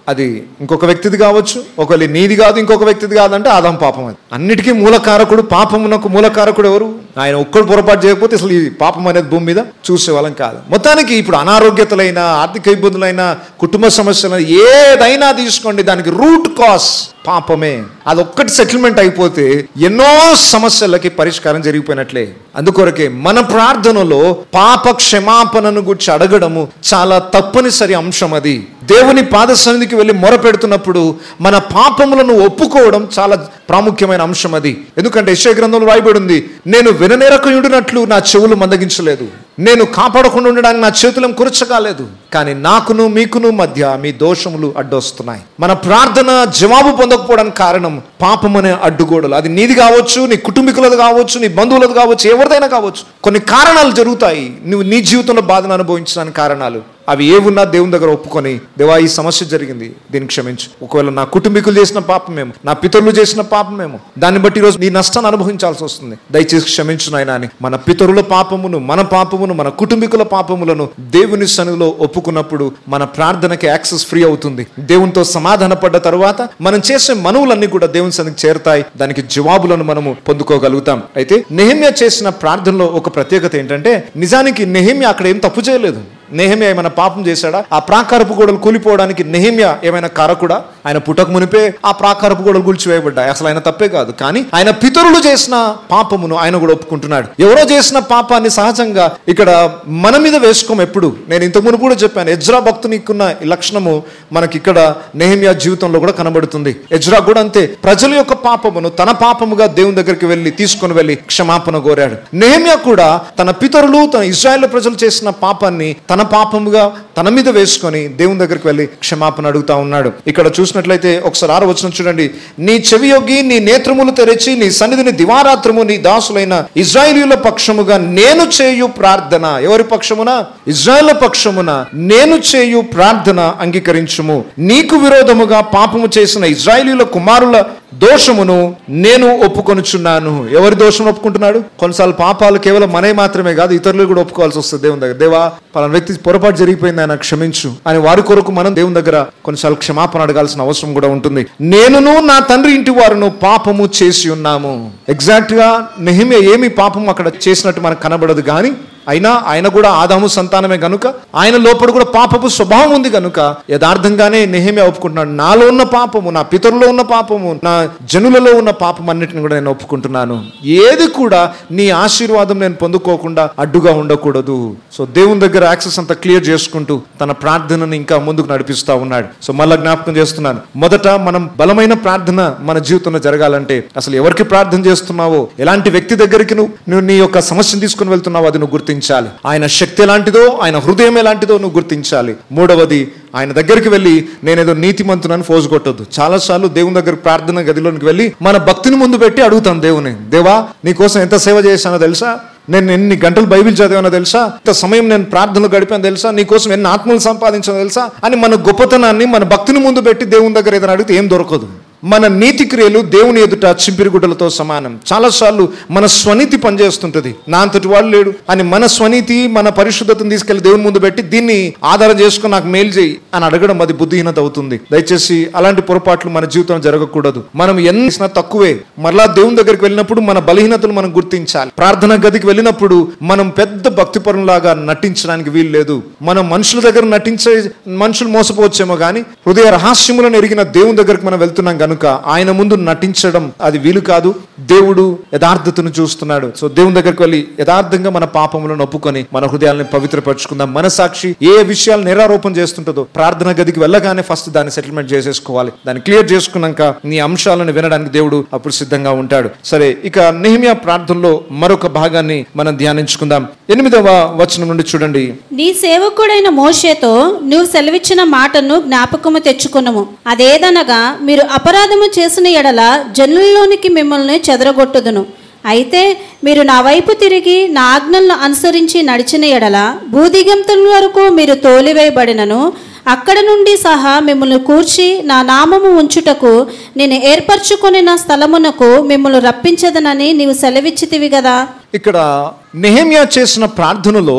అది ఇంకొక వ్యక్తిది కావచ్చు ఒకవేళ నీది కాదు ఇంకొక వ్యక్తిది కాదంటే ఆదాం పాపం అది అన్నిటికీ మూలకారకుడు పాపమునకు మూలకారకుడు ఎవరు ఆయన ఒక్కడు పొరపాటు చేయకపోతే అసలు ఈ పాపం అనేది భూమి మీద చూసేవాళ్ళం కాదు మొత్తానికి ఇప్పుడు అనారోగ్యతలైన ఆర్థిక ఇబ్బందులైన కుటుంబ సమస్యలైన ఏదైనా తీసుకోండి దానికి రూట్ కాస్ పాపమే అదొక్కటి సెటిల్మెంట్ అయిపోతే ఎన్నో సమస్యలకి పరిష్కారం జరిగిపోయినట్లే అందుకొరకే మన ప్రార్థనలో పాప క్షమాపణను గురించి అడగడము చాలా తప్పనిసరి అంశం అది దేవుని పాద సన్నిధికి వెళ్ళి మొరపెడుతున్నప్పుడు మన పాపములను ఒప్పుకోవడం చాలా ప్రాముఖ్యమైన అంశం అది ఎందుకంటే యశ్వ గ్రంథంలో రాయబడి ఉంది నేను విననేరకయుడినట్లు నా చెవులు మందగించలేదు నేను కాపాడకుండా ఉండడానికి నా చేతులను కురచకాలేదు కానీ నాకును మీకును మధ్య మీ దోషములు అడ్డొస్తున్నాయి మన ప్రార్థన జవాబు పొందకపోవడానికి కారణం పాపం అనే అడ్డుగోడలు అది నీది కావచ్చు నీ కుటుంబీకులది కావచ్చు నీ బంధువులది కావచ్చు ఎవరిదైనా కావచ్చు కొన్ని కారణాలు జరుగుతాయి నువ్వు నీ జీవితంలో బాధను అనుభవించడానికి కారణాలు అవి ఏవున్నా దేవుని దగ్గర ఒప్పుకొని దేవా ఈ సమస్య జరిగింది దీన్ని క్షమించు ఒకవేళ నా కుటుంబీకులు చేసిన పాపమేమో నా పితరులు చేసిన పాపమేమో దాన్ని బట్టి ఈరోజు నీ నష్టాన్ని అనుభవించాల్సి వస్తుంది దయచేసి క్షమించు నాయనా అని మన పితరుల పాపమును మన పాపమును మన కుటుంబీకుల పాపములను దేవుని సన్నిధిలో ఒప్పుకున్నప్పుడు మన ప్రార్థనకి యాక్సెస్ ఫ్రీ అవుతుంది దేవునితో సమాధాన పడ్డ తరువాత మనం చేసే మనవులన్నీ కూడా దేవుని సన్నిధికి చేరుతాయి దానికి జవాబులను మనము పొందుకోగలుగుతాం అయితే నెహమ్య చేసిన ప్రార్థనలో ఒక ప్రత్యేకత ఏంటంటే నిజానికి నెహమ్య అక్కడ ఏం తప్పు చేయలేదు నెహమ్య ఏమైనా పాపం చేశాడా ఆ ప్రాకారపు గోడలు కూలిపోవడానికి నెహమ్య ఏమైనా కారకుడా ఆయన పుట్టక మునిపే ఆ ప్రాకారపు గోడలు కూల్చివేయబడ్డాయి అసలు ఆయన తప్పే కాదు కానీ ఆయన పితరులు చేసిన పాపమును ఆయన కూడా ఒప్పుకుంటున్నాడు ఎవరో చేసిన పాపాన్ని సహజంగా ఇక్కడ మన మీద వేసుకోం ఎప్పుడు నేను ఇంతకు మునుపు కూడా చెప్పాను ఎజ్రా భక్తునికున్న ఈ లక్షణము మనకి ఇక్కడ నెహమ్య జీవితంలో కూడా కనబడుతుంది ఎజ్రా కూడా అంతే ప్రజల యొక్క పాపమును తన పాపముగా దేవుని దగ్గరికి వెళ్ళి తీసుకొని వెళ్ళి క్షమాపణ కోరాడు నెహమ్య కూడా తన పితరులు తన ఇజ్రాయెల్ ప్రజలు చేసిన పాపాన్ని తన పాపముగా తన మీద వేసుకొని దేవుని దగ్గరికి వెళ్ళి క్షమాపణ అడుగుతా ఉన్నాడు ఇక్కడ చూసినట్లయితే ఒకసారి ఆరు వచ్చిన చూడండి నీ చెవి యొగ్గి నీ నేత్రములు తెరిచి నీ సన్నిధిని దివారాత్రము నీ దాసులైన ఇజ్రాయేలీల పక్షముగా నేను చేయు ప్రార్థన ఎవరి పక్షమున ఇజ్రాయేల్ పక్షమున నేను చేయు ప్రార్థన అంగీకరించుము నీకు విరోధముగా పాపము చేసిన ఇజ్రాయేలీల కుమారుల దోషమును నేను ఒప్పుకొనుచున్నాను ఎవరి దోషం ఒప్పుకుంటున్నాడు కొన్నిసార్లు పాపాలు కేవలం మనే మాత్రమే కాదు ఇతరులు కూడా ఒప్పుకోవాల్సి వస్తుంది దేవుని దగ్గర దేవా పలానా వ్యక్తి పొరపాటు జరిగిపోయింది ఆయన క్షమించు అని వారి కొరకు మనం దేవుని దగ్గర కొన్నిసార్లు క్షమాపణ అడగాల్సిన అవసరం కూడా ఉంటుంది నేనును నా తండ్రి ఇంటి వారును పాపము చేసి ఉన్నాము ఎగ్జాక్ట్ గా నెహిమే ఏమి పాపం అక్కడ చేసినట్టు మనకు కనబడదు కానీ అయినా ఆయన కూడా ఆదాము సంతానమే గనుక ఆయన లోపల కూడా పాపపు స్వభావం ఉంది గనుక యథార్థంగానే నెహమే ఒప్పుకుంటున్నాడు నాలో ఉన్న పాపము నా పితరులో ఉన్న పాపము నా జనులలో ఉన్న పాపం అన్నిటిని కూడా నేను ఒప్పుకుంటున్నాను ఏది కూడా నీ ఆశీర్వాదం నేను పొందుకోకుండా అడ్డుగా ఉండకూడదు సో దేవుని దగ్గర యాక్సెస్ అంతా క్లియర్ చేసుకుంటూ తన ప్రార్థనను ఇంకా ముందుకు నడిపిస్తా ఉన్నాడు సో మళ్ళా జ్ఞాపకం చేస్తున్నాను మొదట మనం బలమైన ప్రార్థన మన జీవితంలో జరగాలంటే అసలు ఎవరికి ప్రార్థన చేస్తున్నావో ఎలాంటి వ్యక్తి దగ్గరికి నువ్వు నువ్వు నీ యొక్క సమస్యను తీసుకుని వెళ్తున్నావో అది నువ్వు గుర్తించాలి ఆయన శక్తి ఎలాంటిదో ఆయన హృదయం ఎలాంటిదో నువ్వు గుర్తించాలి మూడవది ఆయన దగ్గరికి వెళ్ళి నేనేదో నీతిమంతునని ఫోజు కొట్టొద్దు చాలాసార్లు దేవుని దగ్గర ప్రార్థన గదిలోనికి వెళ్ళి మన భక్తిని ముందు పెట్టి అడుగుతాం దేవుని దేవా నీకోసం ఎంత సేవ చేశానో తెలుసా నేను ఎన్ని గంటలు బైబిల్ చదివానో తెలుసా ఇంత సమయం నేను ప్రార్థనలు గడిపాను తెలుసా నీకోసం ఎన్ని ఆత్మలు సంపాదించానో తెలుసా అని మన గొప్పతనాన్ని మన భక్తిని ముందు పెట్టి దేవుని దగ్గర ఏదైనా అడిగితే ఏం దొరకదు మన నీతి క్రియలు దేవుని ఎదుట చింపిరిగుడ్డలతో సమానం చాలాసార్లు మన స్వనీతి పనిచేస్తుంటది నా అంతటి వాడు లేడు అని మన స్వనీతి మన పరిశుద్ధతను తీసుకెళ్లి దేవుని ముందు పెట్టి దీన్ని ఆధారం చేసుకుని నాకు మేలు చేయి అని అడగడం అది బుద్ధిహీనత అవుతుంది దయచేసి అలాంటి పొరపాట్లు మన జీవితంలో జరగకూడదు మనం ఎన్ని చేసినా తక్కువే మరలా దేవుని దగ్గరికి వెళ్ళినప్పుడు మన బలహీనతలు మనం గుర్తించాలి ప్రార్థన గదికి వెళ్ళినప్పుడు మనం పెద్ద భక్తి పరులాగా నటించడానికి వీలు లేదు మనం మనుషుల దగ్గర నటించే మనుషులు మోసపోవచ్చేమో కానీ హృదయ రహస్యములను ఎరిగిన దేవుని దగ్గరికి మనం వెళ్తున్నాం కనుక ఆయన ముందు నటించడం అది వీలు కాదు దేవుడు యథార్థతను చూస్తున్నాడు సో దేవుని దగ్గరికి వెళ్ళి యథార్థంగా మన పాపములను ఒప్పుకొని మన హృదయాలను పవిత్రపరచుకుందాం మన సాక్షి ఏ విషయాలు నిరారోపణ చేస్తుంటుందో ప్రార్థన గదికి వెళ్ళగానే ఫస్ట్ దాన్ని సెటిల్మెంట్ చేసేసుకోవాలి దాన్ని క్లియర్ చేసుకున్నాక నీ అంశాలను వినడానికి దేవుడు అప్పుడు సిద్ధంగా ఉంటాడు సరే ఇక నెహిమియా ప్రార్థనలో మరొక భాగాన్ని మనం ధ్యానించుకుందాం ఎనిమిదవ వచనం నుండి చూడండి నీ సేవకుడైన మోషేతో నువ్వు సెలవిచ్చిన మాటను జ్ఞాపకము తెచ్చుకునము అదేదనగా మీరు అపరాధము చేసిన ఎడల జనుల్లోనికి మిమ్మల్ని చెదరగొట్టుదును అయితే మీరు నా వైపు తిరిగి నా ఆజ్ఞలను అనుసరించి నడిచిన ఎడల భూదిగంతుల వరకు మీరు తోలివేయబడినను అక్కడ నుండి సహా మిమ్మల్ని కూర్చి నా నామము ఉంచుటకు నేను ఏర్పరచుకొని నా స్థలమునకు మిమ్మల్ని రప్పించదనని నీవు సెలవిచ్చితివి కదా ఇక్కడ నెహమ్యా చేసిన ప్రార్థనలో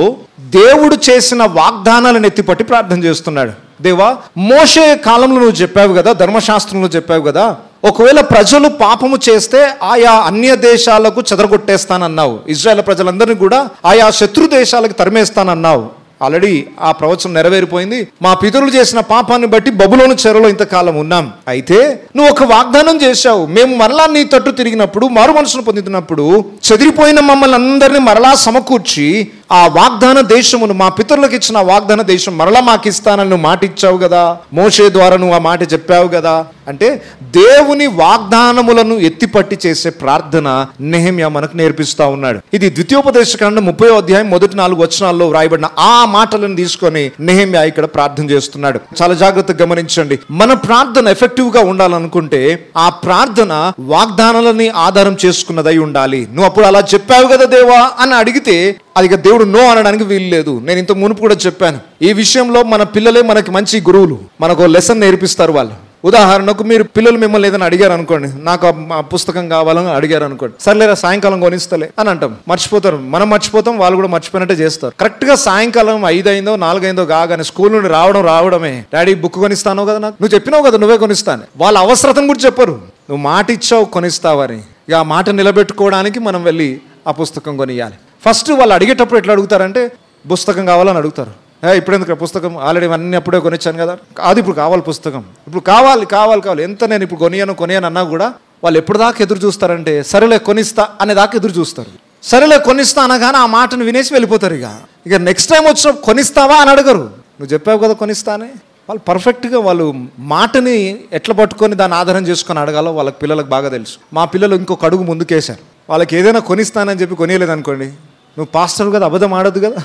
దేవుడు చేసిన వాగ్దానాలను ఎత్తిపట్టి ప్రార్థన చేస్తున్నాడు దేవా మోషే కాలంలో నువ్వు చెప్పావు కదా ధర్మశాస్త్రంలో చెప్పావు కదా ఒకవేళ ప్రజలు పాపము చేస్తే ఆయా అన్య దేశాలకు చెదరగొట్టేస్తానన్నావు ఇజ్రాయెల్ ప్రజలందరినీ కూడా ఆయా శత్రు దేశాలకు తరిమేస్తానన్నావు ఆల్రెడీ ఆ ప్రవచనం నెరవేరిపోయింది మా పితరులు చేసిన పాపాన్ని బట్టి బబులోను చెరలో ఇంతకాలం ఉన్నాం అయితే నువ్వు ఒక వాగ్దానం చేశావు మేము మరలా నీ తట్టు తిరిగినప్పుడు మారు మనసును పొందుతున్నప్పుడు చెదిరిపోయిన మమ్మల్ని అందరినీ మరలా సమకూర్చి ఆ వాగ్దాన దేశమును మా పితరులకు ఇచ్చిన ఆ వాగ్దాన దేశం మరలా మాకు ఇస్తానని నువ్వు మాట ఇచ్చావు కదా మోషే ద్వారా నువ్వు ఆ మాట చెప్పావు కదా అంటే దేవుని వాగ్దానములను ఎత్తిపట్టి చేసే ప్రార్థన నెహమ్య మనకు నేర్పిస్తా ఉన్నాడు ఇది ద్వితీయోపదేశ కాండం ముప్పై అధ్యాయం మొదటి నాలుగు వచనాల్లో వ్రాయబడిన ఆ మాటలను తీసుకొని నెహమ్య ఇక్కడ ప్రార్థన చేస్తున్నాడు చాలా జాగ్రత్తగా గమనించండి మన ప్రార్థన ఎఫెక్టివ్ గా ఉండాలనుకుంటే ఆ ప్రార్థన వాగ్దానాలని ఆధారం చేసుకున్నదై ఉండాలి నువ్వు అప్పుడు అలా చెప్పావు కదా దేవా అని అడిగితే అది ఇక దేవుడు నో అనడానికి వీలు లేదు నేను ఇంత మునుపు కూడా చెప్పాను ఈ విషయంలో మన పిల్లలే మనకి మంచి గురువులు మనకు లెసన్ నేర్పిస్తారు వాళ్ళు ఉదాహరణకు మీరు పిల్లలు మిమ్మల్ని ఏదైనా అడిగారు అనుకోండి నాకు ఆ ఆ పుస్తకం కావాలని అడిగారు అనుకోండి సర్లేరా సాయంకాలం కొనిస్తలే అని అంటాం మర్చిపోతారు మనం మర్చిపోతాం వాళ్ళు కూడా మర్చిపోయినట్టే చేస్తారు కరెక్ట్ గా సాయంకాలం ఐదైందో నాలుగైందో కాగానే స్కూల్ నుండి రావడం రావడమే డాడీ బుక్ కొనిస్తాను కదా నాకు నువ్వు చెప్పినావు కదా నువ్వే కొనిస్తాను వాళ్ళ అవసరతను కూడా చెప్పరు నువ్వు మాట ఇచ్చావు కొనిస్తావని ఇక ఆ మాట నిలబెట్టుకోవడానికి మనం వెళ్ళి ఆ పుస్తకం కొనియాలి ఫస్ట్ వాళ్ళు అడిగేటప్పుడు ఎట్లా అడుగుతారంటే పుస్తకం కావాలని అడుగుతారు ఏ ఇప్పుడు ఎందుకు పుస్తకం ఆల్రెడీ అన్నీ అప్పుడే కొనిచ్చాను కదా కాదు ఇప్పుడు కావాలి పుస్తకం ఇప్పుడు కావాలి కావాలి కావాలి ఎంత నేను ఇప్పుడు కొనియాను కొనియాను అన్నా కూడా వాళ్ళు ఎప్పుడు దాకా ఎదురు చూస్తారంటే సరేలే కొనిస్తా అనే దాకా ఎదురు చూస్తారు సరేలే కొనిస్తా అనగానే ఆ మాటను వినేసి వెళ్ళిపోతారు ఇక ఇక నెక్స్ట్ టైం వచ్చినప్పుడు కొనిస్తావా అని అడగరు నువ్వు చెప్పావు కదా కొనిస్తా అని వాళ్ళు పర్ఫెక్ట్గా వాళ్ళు మాటని ఎట్లా పట్టుకొని దాన్ని ఆధారం చేసుకొని అడగాలో వాళ్ళకి పిల్లలకు బాగా తెలుసు మా పిల్లలు ఇంకొక అడుగు ముందుకేశారు వాళ్ళకి ఏదైనా కొనిస్తానని చెప్పి కొనియలేదు అనుకోండి నువ్వు పాస్టర్ కదా అబద్ధం ఆడొద్దు కదా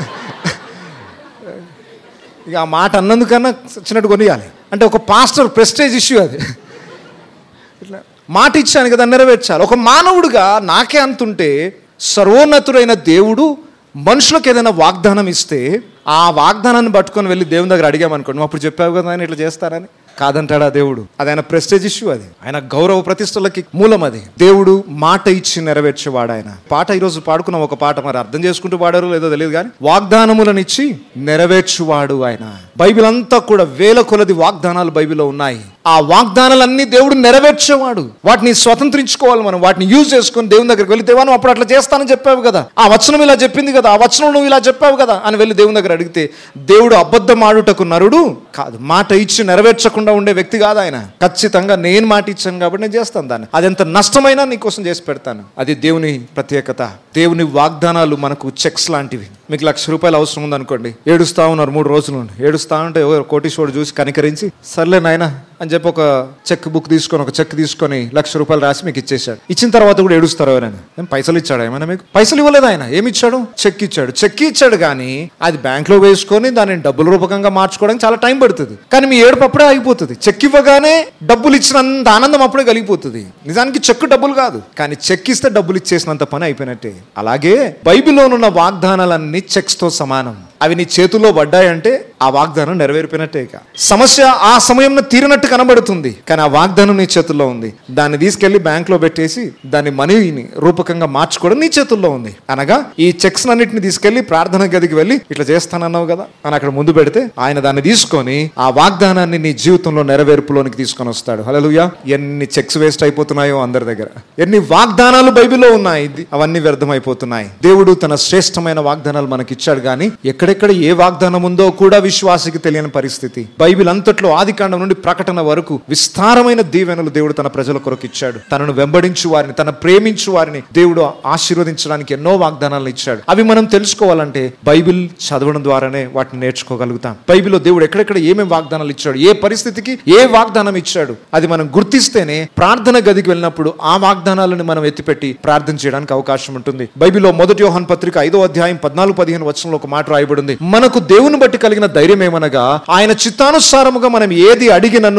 ఇక ఆ మాట అన్నందుకన్నా వచ్చినట్టు కొనియాలి అంటే ఒక పాస్టర్ ప్రెస్టేజ్ ఇష్యూ అది ఇట్లా మాట ఇచ్చాను కదా నెరవేర్చాలి ఒక మానవుడిగా నాకే అంతుంటే సర్వోన్నతుడైన దేవుడు మనుషులకు ఏదైనా వాగ్దానం ఇస్తే ఆ వాగ్దానాన్ని పట్టుకొని వెళ్ళి దేవుని దగ్గర అడిగామనుకోండి నువ్వు అప్పుడు చెప్పావు కదా ఆయన ఇట్లా చేస్తారని కాదంటాడా దేవుడు అది ఆయన ప్రెస్టేజ్ ఇష్యూ అది ఆయన గౌరవ ప్రతిష్టలకి మూలం అది దేవుడు మాట ఇచ్చి నెరవేర్చేవాడు ఆయన పాట ఈరోజు పాడుకున్న ఒక పాట మరి అర్థం చేసుకుంటూ పాడారో లేదో తెలియదు కానీ వాగ్దానములను ఇచ్చి నెరవేర్చువాడు ఆయన బైబిల్ అంతా కూడా వేల కొలది వాగ్దానాలు బైబిల్లో ఉన్నాయి ఆ వాగ్దానాలన్నీ దేవుడు నెరవేర్చేవాడు వాటిని స్వతంత్రించుకోవాలి మనం వాటిని యూజ్ చేసుకొని దేవుని దగ్గరికి వెళ్ళి దేవా నువ్వు అప్పుడు అట్లా చేస్తానని చెప్పావు కదా ఆ వచనం ఇలా చెప్పింది కదా ఆ వచనం నువ్వు ఇలా చెప్పావు కదా అని వెళ్ళి దేవుని దగ్గర అడిగితే దేవుడు అబద్ధం ఆడుటకు నరుడు కాదు మాట ఇచ్చి నెరవేర్చకుండా ఉండే వ్యక్తి కాదు ఆయన ఖచ్చితంగా నేను మాట ఇచ్చాను కాబట్టి నేను చేస్తాను దాన్ని అది ఎంత నష్టమైనా నీకోసం చేసి పెడతాను అది దేవుని ప్రత్యేకత దేవుని వాగ్దానాలు మనకు చెక్స్ లాంటివి మీకు లక్ష రూపాయలు అవసరం ఉందనుకోండి ఏడుస్తా ఉన్నారు మూడు రోజులు నుండి ఏడుస్తా ఉంటే ఎవరు కోటీశ్వరుడు చూసి కనికరించి సర్లే నాయన అని చెప్పి ఒక చెక్ బుక్ తీసుకొని ఒక చెక్ తీసుకొని లక్ష రూపాయలు రాసి మీకు ఇచ్చేశాడు ఇచ్చిన తర్వాత కూడా ఏడుస్తారు ఎవరైనా ఏం పైసలు ఇచ్చాడు ఏమైనా మీకు పైసలు ఇవ్వలేదు ఆయన ఏమి ఇచ్చాడు చెక్ ఇచ్చాడు చెక్ ఇచ్చాడు కానీ అది బ్యాంక్ లో వేసుకొని దాన్ని డబ్బుల రూపకంగా మార్చుకోవడానికి చాలా టైం పడుతుంది కానీ మీ ఏడుపు అప్పుడే ఆగిపోతుంది చెక్ ఇవ్వగానే డబ్బులు ఇచ్చినంత ఆనందం అప్పుడే కలిగిపోతుంది నిజానికి చెక్ డబ్బులు కాదు కానీ చెక్ ఇస్తే డబ్బులు ఇచ్చేసినంత పని అయిపోయినట్టే అలాగే బైబిల్లోనున్న వాగ్దానాలన్నీ చెక్స్ తో సమానం అవి నీ చేతుల్లో పడ్డాయంటే ఆ వాగ్దానం నెరవేరిపోయినట్టే ఇక సమస్య ఆ సమయంలో తీరినట్టు కనబడుతుంది కానీ ఆ వాగ్దానం నీ చేతుల్లో ఉంది దాన్ని తీసుకెళ్లి బ్యాంక్ లో పెట్టేసి దాని మనీని రూపకంగా మార్చుకోవడం నీ చేతుల్లో ఉంది అనగా ఈ చెక్స్ అన్నిటిని తీసుకెళ్లి ప్రార్థన గదికి వెళ్ళి ఇట్లా చేస్తానన్నావు కదా అని అక్కడ ముందు పెడితే ఆయన దాన్ని తీసుకొని ఆ వాగ్దానాన్ని నీ జీవితంలో నెరవేర్పులోనికి తీసుకొని వస్తాడు హలోయా ఎన్ని చెక్స్ వేస్ట్ అయిపోతున్నాయో అందరి దగ్గర ఎన్ని వాగ్దానాలు బైబిల్లో ఉన్నాయి ఇది అవన్నీ వ్యర్థమైపోతున్నాయి దేవుడు తన శ్రేష్టమైన వాగ్దానాలు మనకి ఇచ్చాడు కానీ ఎక్కడెక్కడ ఏ వాగ్దానం ఉందో కూడా విశ్వాసికి తెలియని పరిస్థితి బైబిల్ అంతట్లో ఆది కాండం నుండి ప్రకటన వరకు విస్తారమైన దీవెనలు దేవుడు తన ప్రజల కొరకు ఇచ్చాడు తనను వెంబడించు వారిని తన ప్రేమించు వారిని దేవుడు ఆశీర్వదించడానికి ఎన్నో వాగ్దానాలను ఇచ్చాడు అవి మనం తెలుసుకోవాలంటే బైబిల్ చదవడం ద్వారానే వాటిని నేర్చుకోగలుగుతాం బైబిల్లో దేవుడు ఎక్కడెక్కడ ఏమేమి వాగ్దానాలు ఇచ్చాడు ఏ పరిస్థితికి ఏ వాగ్దానం ఇచ్చాడు అది మనం గుర్తిస్తేనే ప్రార్థన గదికి వెళ్ళినప్పుడు ఆ వాగ్దానాలను మనం ఎత్తిపెట్టి ప్రార్థన చేయడానికి అవకాశం ఉంటుంది బైబిల్లో మొదటి యోహన్ పత్రిక ఐదో అధ్యాయం పద్నాలుగు పదిహేను వచనంలో ఒక మాట రాయబడి ఉంది మనకు దేవుని బట్టి కలిగిన ధైర్యం ఏమనగా ఆయన చిత్తానుసారముగా మనం ఏది అడిగినను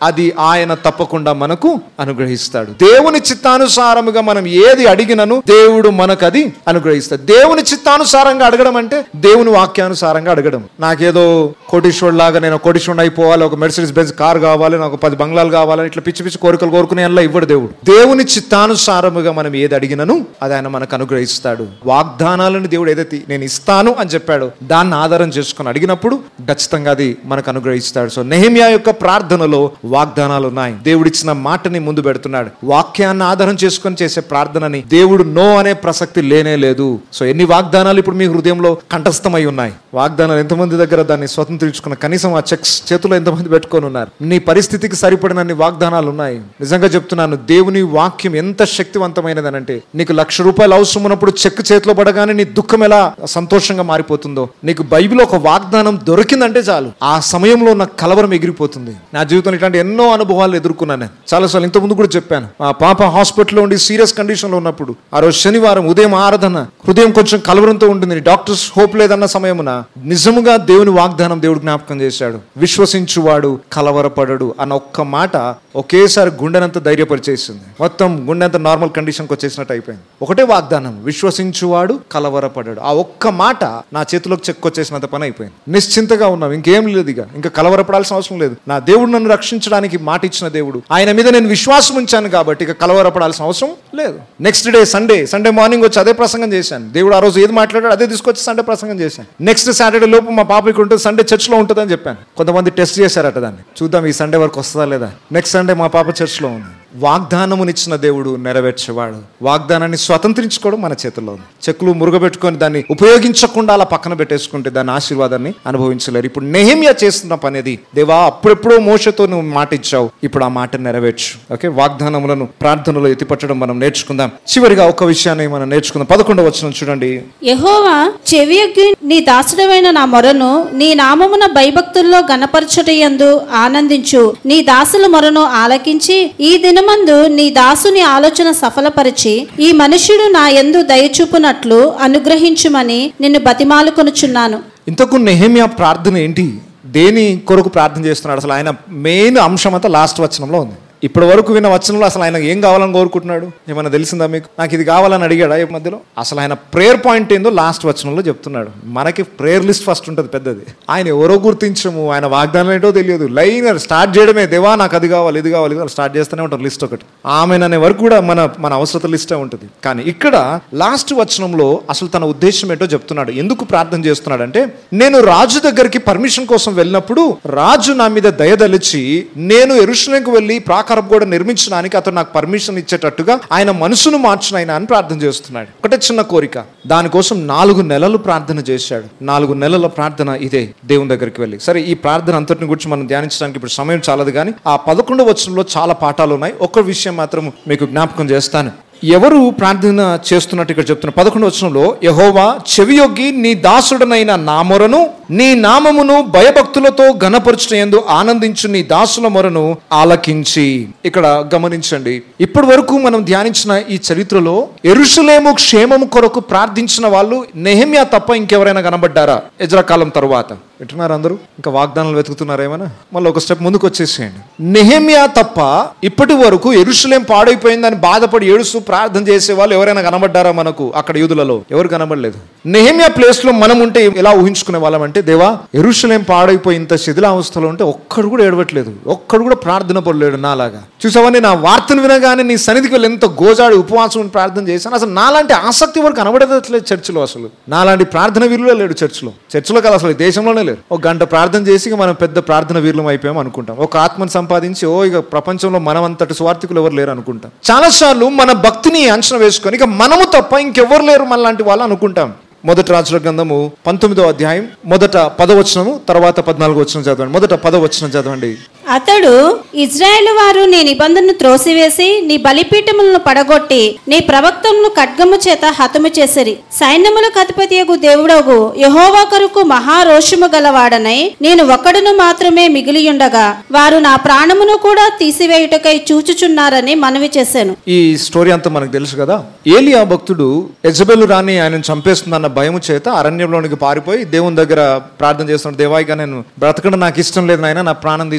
అది ఆయన తప్పకుండా మనకు అనుగ్రహిస్తాడు దేవుని చిత్తానుసారముగా మనం ఏది అడిగినను దేవుడు మనకు అది అనుగ్రహిస్తాడు దేవుని చిత్తానుసారంగా అడగడం అంటే దేవుని వాక్యానుసారంగా అడగడం నాకేదో కోటీశ్వరుడు లాగా నేను కోటీశ్వరుడు అయిపోవాలి ఒక మెర్సిడీస్ బెంజ్ కార్ కావాలి నాకు పది బంగ్లాలు కావాలి ఇట్లా పిచ్చి పిచ్చి కోరికలు కోరుకునే అలా ఇవ్వడు దేవుడు దేవుని చిత్తానుసారముగా మనం ఏది అడిగినను అది ఆయన మనకు అనుగ్రహిస్తాడు వాగ్దానాలను దేవుడు ఏదైతే నేను ఇస్తాను అని చెప్పాడు దాన్ని ఆధారం చేసుకుని అడిగినప్పుడు ఖచ్చితంగా అది మనకు అనుగ్రహిస్తాడు సో నెహిమియా యొక్క ప్రార్థనలో వాగ్దానాలు ఉన్నాయి దేవుడిచ్చిన మాటని ముందు పెడుతున్నాడు వాక్యాన్ని ఆధారం చేసుకొని చేసే ప్రార్థనని దేవుడు నో అనే ప్రసక్తి లేనే లేదు సో ఎన్ని వాగ్దానాలు ఇప్పుడు మీ హృదయంలో కంఠస్థమై ఉన్నాయి వాగ్దానాలు ఎంతమంది దగ్గర దాన్ని స్వతంత్రించుకున్న కనీసం ఆ చెక్స్ చేతిలో ఎంతమంది పెట్టుకొని ఉన్నారు నీ పరిస్థితికి సరిపడినన్ని వాగ్దానాలు ఉన్నాయి నిజంగా చెప్తున్నాను దేవుని వాక్యం ఎంత శక్తివంతమైనదనంటే నీకు లక్ష రూపాయలు అవసరం ఉన్నప్పుడు చెక్ చేతిలో పడగానే నీ దుఃఖం ఎలా సంతోషంగా మారిపోతుందో నీకు బైబిల్ ఒక వాగ్దానం దొరికిందంటే చాలు ఆ సమయంలో ఉన్న కలవరం ఎగిరిపోతుంది నా జీవితంలో ఇట్లాంటి ఎన్నో అనుభవాలు ఎదుర్కొన్నాను నేను చాలాసార్లు ఇంత ముందు కూడా చెప్పాను మా పాప హాస్పిటల్లో ఉండి సీరియస్ కండిషన్లో ఉన్నప్పుడు ఆ రోజు శనివారం ఉదయం ఆరాధన హృదయం కొంచెం కలవరంతో ఉంటుంది డాక్టర్స్ హోప్ లేదన్న సమయమున నిజముగా దేవుని వాగ్దానం దేవుడు జ్ఞాపకం చేశాడు విశ్వసించువాడు కలవరపడడు అన్న ఒక్క మాట ఒకేసారి గుండెనంత ధైర్యపరిచేసింది మొత్తం గుండెంత నార్మల్ కండిషన్కి వచ్చేసినట్టు అయిపోయింది ఒకటే వాగ్దానం విశ్వసించువాడు కలవరపడడు ఆ ఒక్క మాట నా చేతిలోకి చెక్కొచ్చేసినంత పని అయిపోయింది నిశ్చింతగా ఉన్నాం ఇంకేం లేదు ఇక ఇంకా కలవరపడాల్సిన అవసరం లేదు నా దేవుడు నన్ను రక్షించడానికి మాట ఇచ్చిన దేవుడు ఆయన మీద నేను విశ్వాసం ఉంచాను కాబట్టి ఇక కలవరపడాల్సిన అవసరం లేదు next day Sunday Sunday morning వచ్చి అదే ప్రసంగం చేశాను దేవుడు ఆ రోజు ఏది మాట్లాడాడు అదే తీసుకొచ్చి సండే ప్రసంగం చేశాను నెక్స్ట్ సాటర్డే లోపు మా పాప ఇక్కడ ఉంటుంది సండే చర్చ్లో ఉంటుందని చెప్పాను కొంతమంది టెస్ట్ చేశారట దాన్ని చూద్దాం ఈ సండే వరకు వస్తుందా లేదా నెక్స్ట్ సండే మా పాప చర్చ్లో ఉంది వాగ్దానమునిచ్చిన దేవుడు నెరవేర్చేవాడు వాగ్దానాన్ని స్వతంత్రించుకోవడం మన చేతుల్లో ఉంది చెక్కులు మురుగబెట్టుకొని దాన్ని ఉపయోగించకుండా అలా పక్కన పెట్టేసుకుంటే దాని ఆశీర్వాదాన్ని అనుభవించలేరు ఇప్పుడు నెహిమియా చేస్తున్న పని అది దేవా అప్పుడెప్పుడో మోసతో నువ్వు మాట ఇచ్చావు ఇప్పుడు ఆ మాట నెరవేర్చు ఓకే వాగ్దానములను ప్రార్థనలో ఎత్తిపట్టడం మనం నేర్చుకుందాం చివరిగా ఒక విషయాన్ని మనం నేర్చుకుందాం పదకొండవ వచ్చిన చూడండి యెహోవా చెవియొగ్గి నీ దాసుడమైన నా మొరను నీ నామమున భయభక్తుల్లో గణపరచుటయందు ఆనందించు నీ దాసుల మొరను ఆలకించి ఈ దినమందు నీ దాసుని ఆలోచన సఫలపరిచి ఈ మనుష్యుడు నా యందు దయచూపునట్లు అనుగ్రహించుమని నిన్ను బతిమాలుకొనుచున్నాను ఇంతకు నెహమియా ప్రార్థన ఏంటి దేని కొరకు ప్రార్థన చేస్తున్నాడు అసలు ఆయన మెయిన్ అంశం అంతా లాస్ట్ వచనంలో ఉంది ఇప్పటి వరకు విన్న వచనంలో అసలు ఆయన ఏం కావాలని కోరుకుంటున్నాడు ఏమైనా తెలిసిందా మీకు నాకు ఇది కావాలని అడిగాడా ఈ మధ్యలో అసలు ఆయన ప్రేయర్ పాయింట్ ఏందో లాస్ట్ వచనంలో చెప్తున్నాడు మనకి ప్రేయర్ లిస్ట్ ఫస్ట్ ఉంటుంది పెద్దది ఆయన ఎవరో గుర్తించము ఆయన వాగ్దానం ఏంటో తెలియదు లైన్ స్టార్ట్ చేయడమే దేవా నాకు అది కావాలి ఇది కావాలి ఇది కావాలి స్టార్ట్ చేస్తూనే ఉంటారు లిస్ట్ ఒకటి ఆమె అనే వరకు కూడా మన మన అవసరత లిస్టే ఉంటుంది కానీ ఇక్కడ లాస్ట్ వచనంలో అసలు తన ఉద్దేశం ఏంటో చెప్తున్నాడు ఎందుకు ప్రార్థన చేస్తున్నాడు అంటే నేను రాజు దగ్గరికి పర్మిషన్ కోసం వెళ్ళినప్పుడు రాజు నా మీద దయదలిచి నేను ఎరుషులేంకు వెళ్ళి ప్రాకారం కూడా నిర్మించడానికి అతను నాకు పర్మిషన్ ఇచ్చేటట్టుగా ఆయన మనసును మార్చిన ఆయన అని ప్రార్థన చేస్తున్నాడు ఒకటే చిన్న కోరిక దానికోసం నాలుగు నెలలు ప్రార్థన చేశాడు నాలుగు నెలల ప్రార్థన ఇదే దేవుని దగ్గరికి వెళ్ళి సరే ఈ ప్రార్థన అంతటిని గురించి మనం ధ్యానించడానికి ఇప్పుడు సమయం చాలదు కానీ ఆ పదకొండవ వచనంలో చాలా పాఠాలు ఉన్నాయి ఒక విషయం మాత్రం మీకు జ్ఞాపకం చేస్తాను ఎవరు ప్రార్థన చేస్తున్నట్టు ఇక్కడ చెప్తున్న పదకొండు వచనంలో యహోవా చెవియొగ్గి నీ దాసుడనైన నా మొరను నీ నామమును భయభక్తులతో ఘనపరచుటయందు ఆనందించు నీ దాసుల మొరను ఆలకించి ఇక్కడ గమనించండి ఇప్పటి వరకు మనం ధ్యానించిన ఈ చరిత్రలో ఎరుషులేము క్షేమము కొరకు ప్రార్థించిన వాళ్ళు నెహమ్యా తప్ప ఇంకెవరైనా కనబడ్డారా ఎజ్రా కాలం తరువాత వింటున్నారు అందరూ ఇంకా వాగ్దానాలు వెతుకుతున్నారా ఏమైనా మళ్ళీ ఒక స్టెప్ ముందుకు వచ్చేసేయండి నెహమ్యా తప్ప ఇప్పటి వరకు ఎరుషులేం పాడైపోయిందని బాధపడి ఏడుస్తూ ప్రార్థన చేసే వాళ్ళు ఎవరైనా కనబడ్డారా మనకు అక్కడ యూదులలో ఎవరు కనబడలేదు నెహమ్యా ప్లేస్ లో మనం ఉంటే ఎలా ఊహించుకునే వాళ్ళం అంటే దేవా ఎరుషులేం పాడైపోయి ఇంత శిథిలావస్థలో ఉంటే ఒక్కడు కూడా ఏడవట్లేదు ఒక్కడు కూడా ప్రార్థన పడలేడు నాలాగా చూసావా నేను ఆ వార్తను వినగానే నీ సన్నిధికి వెళ్ళి ఎంత గోజాడు ఉపవాసం ఉండి ప్రార్థన చేశాను అసలు నాలాంటి ఆసక్తి వరకు కనబడట్లేదు చర్చిలో అసలు నాలాంటి ప్రార్థన వీరులే లేడు చర్చిలో చర్చిలో కాదు అసలు ఈ దేశంలోనే లేరు ఒక గంట ప్రార్థన చేసి ఇక మనం పెద్ద ప్రార్థన వీరులం అయిపోయాం అనుకుంటాం ఒక ఆత్మను సంపాదించి ఓ ఇక ప్రపంచంలో మనం అంతటి స్వార్థికులు ఎవరు లేరు అనుకుంటాం చాలాసార్లు మన భక్తిని అంచనా వేసుకొని ఇక మనము తప్ప ఇంకెవరు లేరు మనలాంటి వాళ్ళు అనుకుంటాం మొదటి రాజుల గ్రంథము పంతొమ్మిదో అధ్యాయం మొదట పదవచనము తర్వాత పద్నాలుగు వచనం చదవండి మొదట పదవచనం చదవండి అతడు ఇజ్రాయేల్ వారు నీ నిబంధనను త్రోసివేసి నీ బలిపీఠములను పడగొట్టి నీ ప్రవక్తలను ఖడ్గము చేత హతము చేసిరి సైన్యములకు అధిపతియగు దేవుడగు యహోవా కొరకు మహారోషము గలవాడనై నేను ఒక్కడును మాత్రమే మిగిలియుండగా వారు నా ప్రాణమును కూడా తీసివేయుటకై చూచుచున్నారని మనవి చేశాను ఈ స్టోరీ అంతా మనకు తెలుసు కదా ఏలియా భక్తుడు ఎజబెలు రాని ఆయన చంపేస్తుందన్న భయము చేత అరణ్యంలోనికి పారిపోయి దేవుని దగ్గర ప్రార్థన చేస్తున్నాడు దేవాయిగా నేను బ్రతకడం నాకు ఇష్టం లేదు నాయన నా ప్రాణం తీసుకో అన్న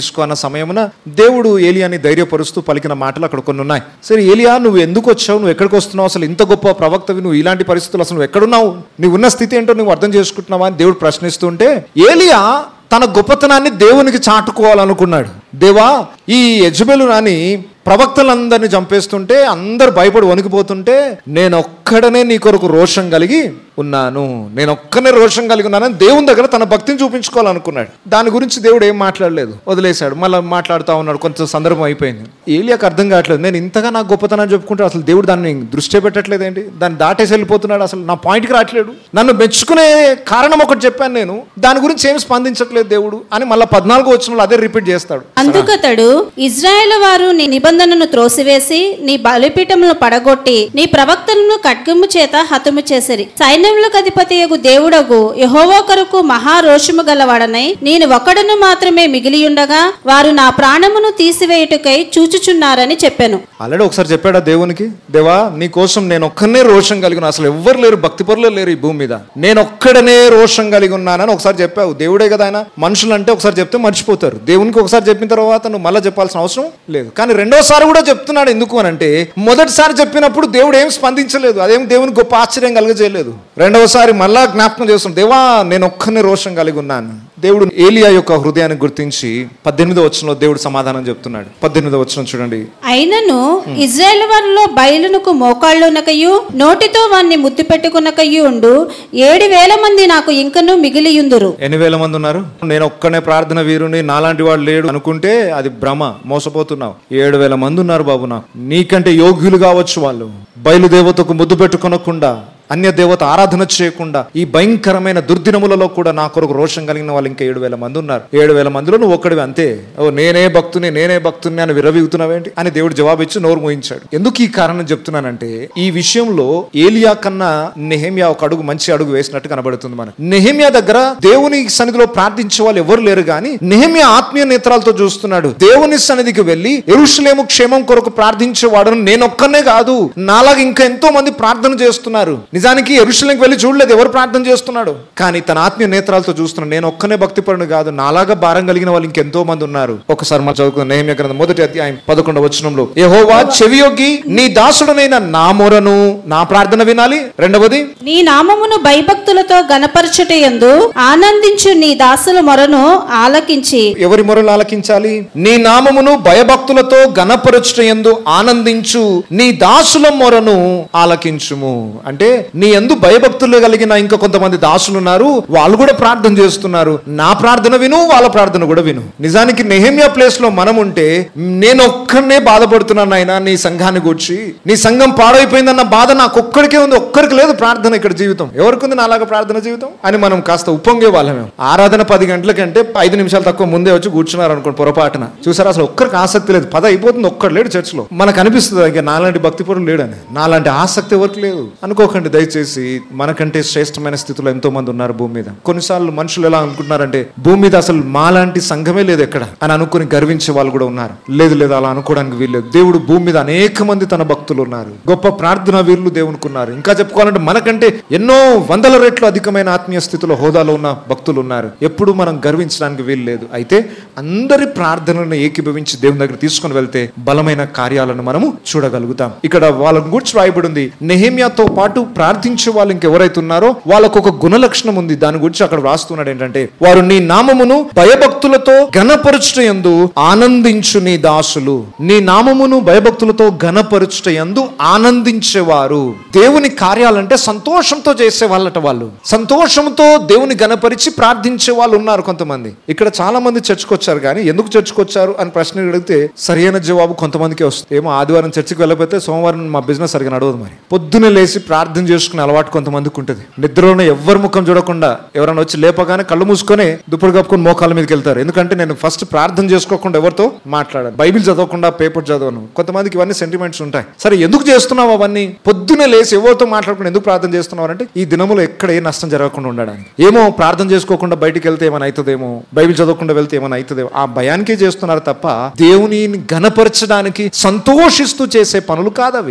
సమయమున దేవుడు ఏలియాని ధైర్యపరుస్తూ పలికిన మాటలు అక్కడ కొన్ని ఉన్నాయి సరే ఏలియా నువ్వు ఎందుకు వచ్చావు నువ్వు ఎక్కడికి వస్తున్నావు అసలు ఇంత గొప్ప ప్రవక్తవి నువ్వు ఇలాంటి పరిస్థితులు అసలు నువ్వు ఎక్కడున్నావు నువ్వు ఉన్న స్థితి ఏంటో నువ్వు అర్థం చేసుకుంటున్నావా అని దేవుడు ప్రశ్నిస్తుంటే ఏలియా తన గొప్పతనాన్ని దేవునికి చాటుకోవాలనుకున్నాడు దేవా ఈ యజ్బెలు రాని ప్రవక్తలందరినీ చంపేస్తుంటే అందరు భయపడి వణికిపోతుంటే నేను ఒక్కడనే నీ కొరకు రోషం కలిగి ఉన్నాను నేను ఒక్కనే రోషం కలిగి ఉన్నానని దేవుని దగ్గర తన భక్తిని చూపించుకోవాలనుకున్నాడు దాని గురించి దేవుడు ఏం మాట్లాడలేదు వదిలేశాడు మళ్ళీ మాట్లాడుతూ ఉన్నాడు కొంచెం సందర్భం అయిపోయింది ఏలియాకి అర్థం కావట్లేదు నేను ఇంతగా నాకు గొప్పతనాన్ని చెప్పుకుంటే అసలు దేవుడు దాన్ని దృష్టి పెట్టట్లేదేంటి దాన్ని దాటేసి వెళ్ళిపోతున్నాడు అసలు నా పాయింట్కి రావట్లేడు నన్ను మెచ్చుకునే కారణం ఒకటి చెప్పాను నేను దాని గురించి ఏం స్పందించట్లేదు దేవుడు అని మళ్ళీ పద్నాలుగు వచ్చిన అదే రిపీట్ చేస్తాడు అందుకతడు ఇజ్రాయేల్ వారు నీ నిబంధనను త్రోసివేసి నీ బలిపీఠములను పడగొట్టి నీ ప్రవక్తలను ఖడ్గము చేత హతము చేసిరి సైన్యములకు అధిపతి దేవుడగు యహోవా కొరకు మహారోషము గలవాడనై నేను ఒకడను మాత్రమే మిగిలియుండగా వారు నా ప్రాణమును తీసివేయుటకై చూచుచున్నారని చెప్పాను ఆల్రెడీ ఒకసారి చెప్పాడా దేవునికి దేవా నీ కోసం నేను ఒక్కనే రోషం కలిగి ఉన్నా అసలు ఎవ్వరు లేరు భక్తి పరులు లేరు ఈ భూమి మీద నేను ఒక్కడనే రోషం కలిగి ఉన్నానని ఒకసారి చెప్పావు దేవుడే కదా ఆయన మనుషులు అంటే ఒకసారి చెప్తే మర్చిపోతారు దేవునికి ఒకసారి చెప్పిన తర్వాత నువ్వు మళ్ళీ చెప్పాల్సిన అవసరం లేదు కానీ రెండోసారి కూడా చెప్తున్నాడు ఎందుకు అని అంటే మొదటిసారి చెప్పినప్పుడు దేవుడు ఏం స్పందించలేదు అదేం దేవునికి గొప్ప ఆశ్చర్యం కలగజేయలేదు రెండవసారి మళ్ళా జ్ఞాపకం చేస్తున్నాడు దేవా నేను ఒక్కనే రోషం కలిగి ఉన్నాను దేవుడు ఏలియా యొక్క హృదయాన్ని గుర్తించి పద్దెనిమిదో వచనంలో దేవుడు సమాధానం చెప్తున్నాడు పద్దెనిమిదో వచనం చూడండి అయినను ఇజ్రాయేల్ వారిలో బయలునకు మోకాళ్ళునకయు నోటితో వాన్ని ముద్దు పెట్టుకునకయు ఉండు ఏడు వేల మంది నాకు ఇంకను మిగిలియుందురు ఎన్ని వేల మంది ఉన్నారు నేను ఒక్కనే ప్రార్థన వీరుని నాలాంటి వాడు లేడు అనుకుంటే అది భ్రమ మోసపోతున్నావు ఏడు వేల మంది ఉన్నారు బాబు నాకు నీకంటే యోగ్యులు కావచ్చు వాళ్ళు బయలుదేవతకు ముద్దు పెట్టుకొనకుండా అన్య దేవత ఆరాధన చేయకుండా ఈ భయంకరమైన దుర్దినములలో కూడా నా కొరకు రోషం కలిగిన వాళ్ళు ఇంకా ఏడు వేల మంది ఉన్నారు ఏడు వేల మందిలో నువ్వు ఒక్కడివి అంతే ఓ నేనే భక్తుని నేనే భక్తుని అని విరవీగుతున్నావేంటి అని దేవుడు జవాబు ఇచ్చి నోరు మోయించాడు ఎందుకు ఈ కారణం చెప్తున్నానంటే ఈ విషయంలో ఏలియా కన్నా నెహమియా ఒక అడుగు మంచి అడుగు వేసినట్టు కనబడుతుంది మనకు నెహమియా దగ్గర దేవుని సన్నిధిలో ప్రార్థించే వాళ్ళు ఎవరు లేరు కానీ నెహమియా ఆత్మీయ నేత్రాలతో చూస్తున్నాడు దేవుని సన్నిధికి వెళ్ళి ఎరుషులేము క్షేమం కొరకు ప్రార్థించేవాడు నేనొక్కనే కాదు నాలాగా ఇంకా ఎంతో మంది ప్రార్థన చేస్తున్నారు నిజానికి ఎరుషులేంకి వెళ్ళి చూడలేదు ఎవరు ప్రార్థన చేస్తున్నాడు కానీ తన ఆత్మీయ నేత్రాలతో చూస్తున్నాడు నేను ఒక్కనే భక్తిపరుడు కాదు నాలాగా భారం కలిగిన వాళ్ళు ఇంకెంతో మంది ఉన్నారు ఒకసారి మనం చదువుకున్న నేహమ్య గ్రంథం మొదటి అధ్యాయం పదకొండవ వచనంలో యెహోవా చెవియొగ్గి నీ దాసుడనైన నా మొరను నా ప్రార్థన వినాలి రెండవది నీ నామమును భయభక్తులతో గనపరచుటయందు ఆనందించు నీ దాసుల మొరను ఆలకించి ఎవరి మొరలు ఆలకించాలి నీ నామమును భయభక్తులతో గణపరచుటయందు ఆనందించు నీ దాసుల మొరను ఆలకించుము అంటే నీ ఎందు భయభక్తులు కలిగిన ఇంకా కొంతమంది దాసులు ఉన్నారు వాళ్ళు కూడా ప్రార్థన చేస్తున్నారు నా ప్రార్థన విను వాళ్ళ ప్రార్థన కూడా విను నిజానికి నెహమియా ప్లేస్ లో మనం ఉంటే నేను ఒక్కడనే బాధపడుతున్నాను ఆయన నీ సంఘాన్ని గూర్చి నీ సంఘం పాడైపోయిందన్న బాధ నాకు ఒక్కడికే ఉంది ఒక్కరికి లేదు ప్రార్థన ఇక్కడ జీవితం ఎవరికి ఉంది నాలాగా ప్రార్థన జీవితం అని మనం కాస్త ఉప్పొంగే వాళ్ళమే ఆరాధన పది గంటలకంటే ఐదు నిమిషాలు తక్కువ ముందే వచ్చి కూర్చున్నారు అనుకోండి పొరపాటున చూసారా అసలు ఒక్కరికి ఆసక్తి లేదు పద అయిపోతుంది ఒక్కడు లేడు చర్చిలో మనకు అనిపిస్తుంది ఇంకా నాలాంటి భక్తిపరులు లేడని నాలాంటి ఆసక్తి ఎవరికి లేదు అనుకోకండి దయచేసి మనకంటే శ్రేష్టమైన స్థితిలో ఎంతో మంది ఉన్నారు భూమి మీద కొన్నిసార్లు మనుషులు ఎలా అనుకుంటున్నారంటే భూమి మీద అసలు మాలాంటి సంఘమే లేదు ఎక్కడ అని అనుకుని గర్వించే వాళ్ళు కూడా ఉన్నారు లేదు లేదు అలా అనుకోవడానికి వీల్లేదు దేవుడు భూమి మీద అనేక మంది తన భక్తులు ఉన్నారు గొప్ప ప్రార్థన వీరులు దేవునికి ఉన్నారు ఇంకా చెప్పుకోవాలంటే మనకంటే ఎన్నో వందల రెట్లు అధికమైన ఆత్మీయ స్థితిలో హోదాలో ఉన్న భక్తులు ఉన్నారు ఎప్పుడు మనం గర్వించడానికి వీలు లేదు అయితే అందరి ప్రార్థనలను ఏకీభవించి దేవుని దగ్గర తీసుకొని వెళ్తే బలమైన కార్యాలను మనము చూడగలుగుతాం ఇక్కడ వాళ్ళని గురించి రాయబడి ఉంది నెహేమియాతో పాటు ప్రార్థించే వాళ్ళు ఇంకెవరైతే ఉన్నారో వాళ్ళకు ఒక గుణ లక్షణం ఉంది దాని గురించి అక్కడ రాస్తున్నాడు ఏంటంటే వారు నీ నామమును భయభక్తులతో ఘనపరచుట యందు ఆనందించు నీ దాసులు నీ నామమును భయభక్తులతో ఘనపరచుట యందు ఆనందించేవారు దేవుని కార్యాలంటే సంతోషంతో చేసే వాళ్ళట వాళ్ళు సంతోషంతో దేవుని గణపరిచి ప్రార్థించే వాళ్ళు ఉన్నారు కొంతమంది ఇక్కడ చాలా మంది చర్చకొచ్చారు కానీ ఎందుకు చర్చకొచ్చారు అని ప్రశ్న అడిగితే సరైన జవాబు కొంతమందికి వస్తుంది ఏమో ఆదివారం చర్చికి వెళ్ళకపోతే సోమవారం మా బిజినెస్ సరిగా నడవదు మరి పొద్దున్నే లేచి ప్రార్థన చేసుకునే అలవాటు కొంతమందికి ఉంటుంది నిద్రలోనే ఎవ్వరు ముఖం చూడకుండా ఎవరైనా వచ్చి లేపగానే కళ్ళు మూసుకొని దుప్పుడు కప్పుకొని మోకాళ్ళ మీదకి వెళ్తారు ఎందుకంటే నేను ఫస్ట్ ప్రార్థన చేసుకోకుండా ఎవరితో మాట్లాడాను బైబిల్ చదవకుండా పేపర్ చదవను కొంతమందికి ఇవన్నీ సెంటిమెంట్స్ ఉంటాయి సరే ఎందుకు చేస్తున్నావు అవన్నీ పొద్దున్నే లేచి ఎవరితో మాట్లాడకుండా ఎందుకు ప్రార్థన చేస్తున్నావు అంటే ఈ దినములో ఎక్కడ ఏ నష్టం జరగకుండా ఉండడానికి ఏమో ప్రార్థన చేసుకోకుండా బయటికి వెళ్తే ఏమైనా అవుతుందేమో బైబిల్ చదవకుండా వెళ్తే ఏమైనా అవుతుందేమో ఆ భయానికే చేస్తున్నారు తప్ప దేవుని గణపరచడానికి సంతోషిస్తూ చేసే పనులు కాదవి ఈరోజు చర్చ్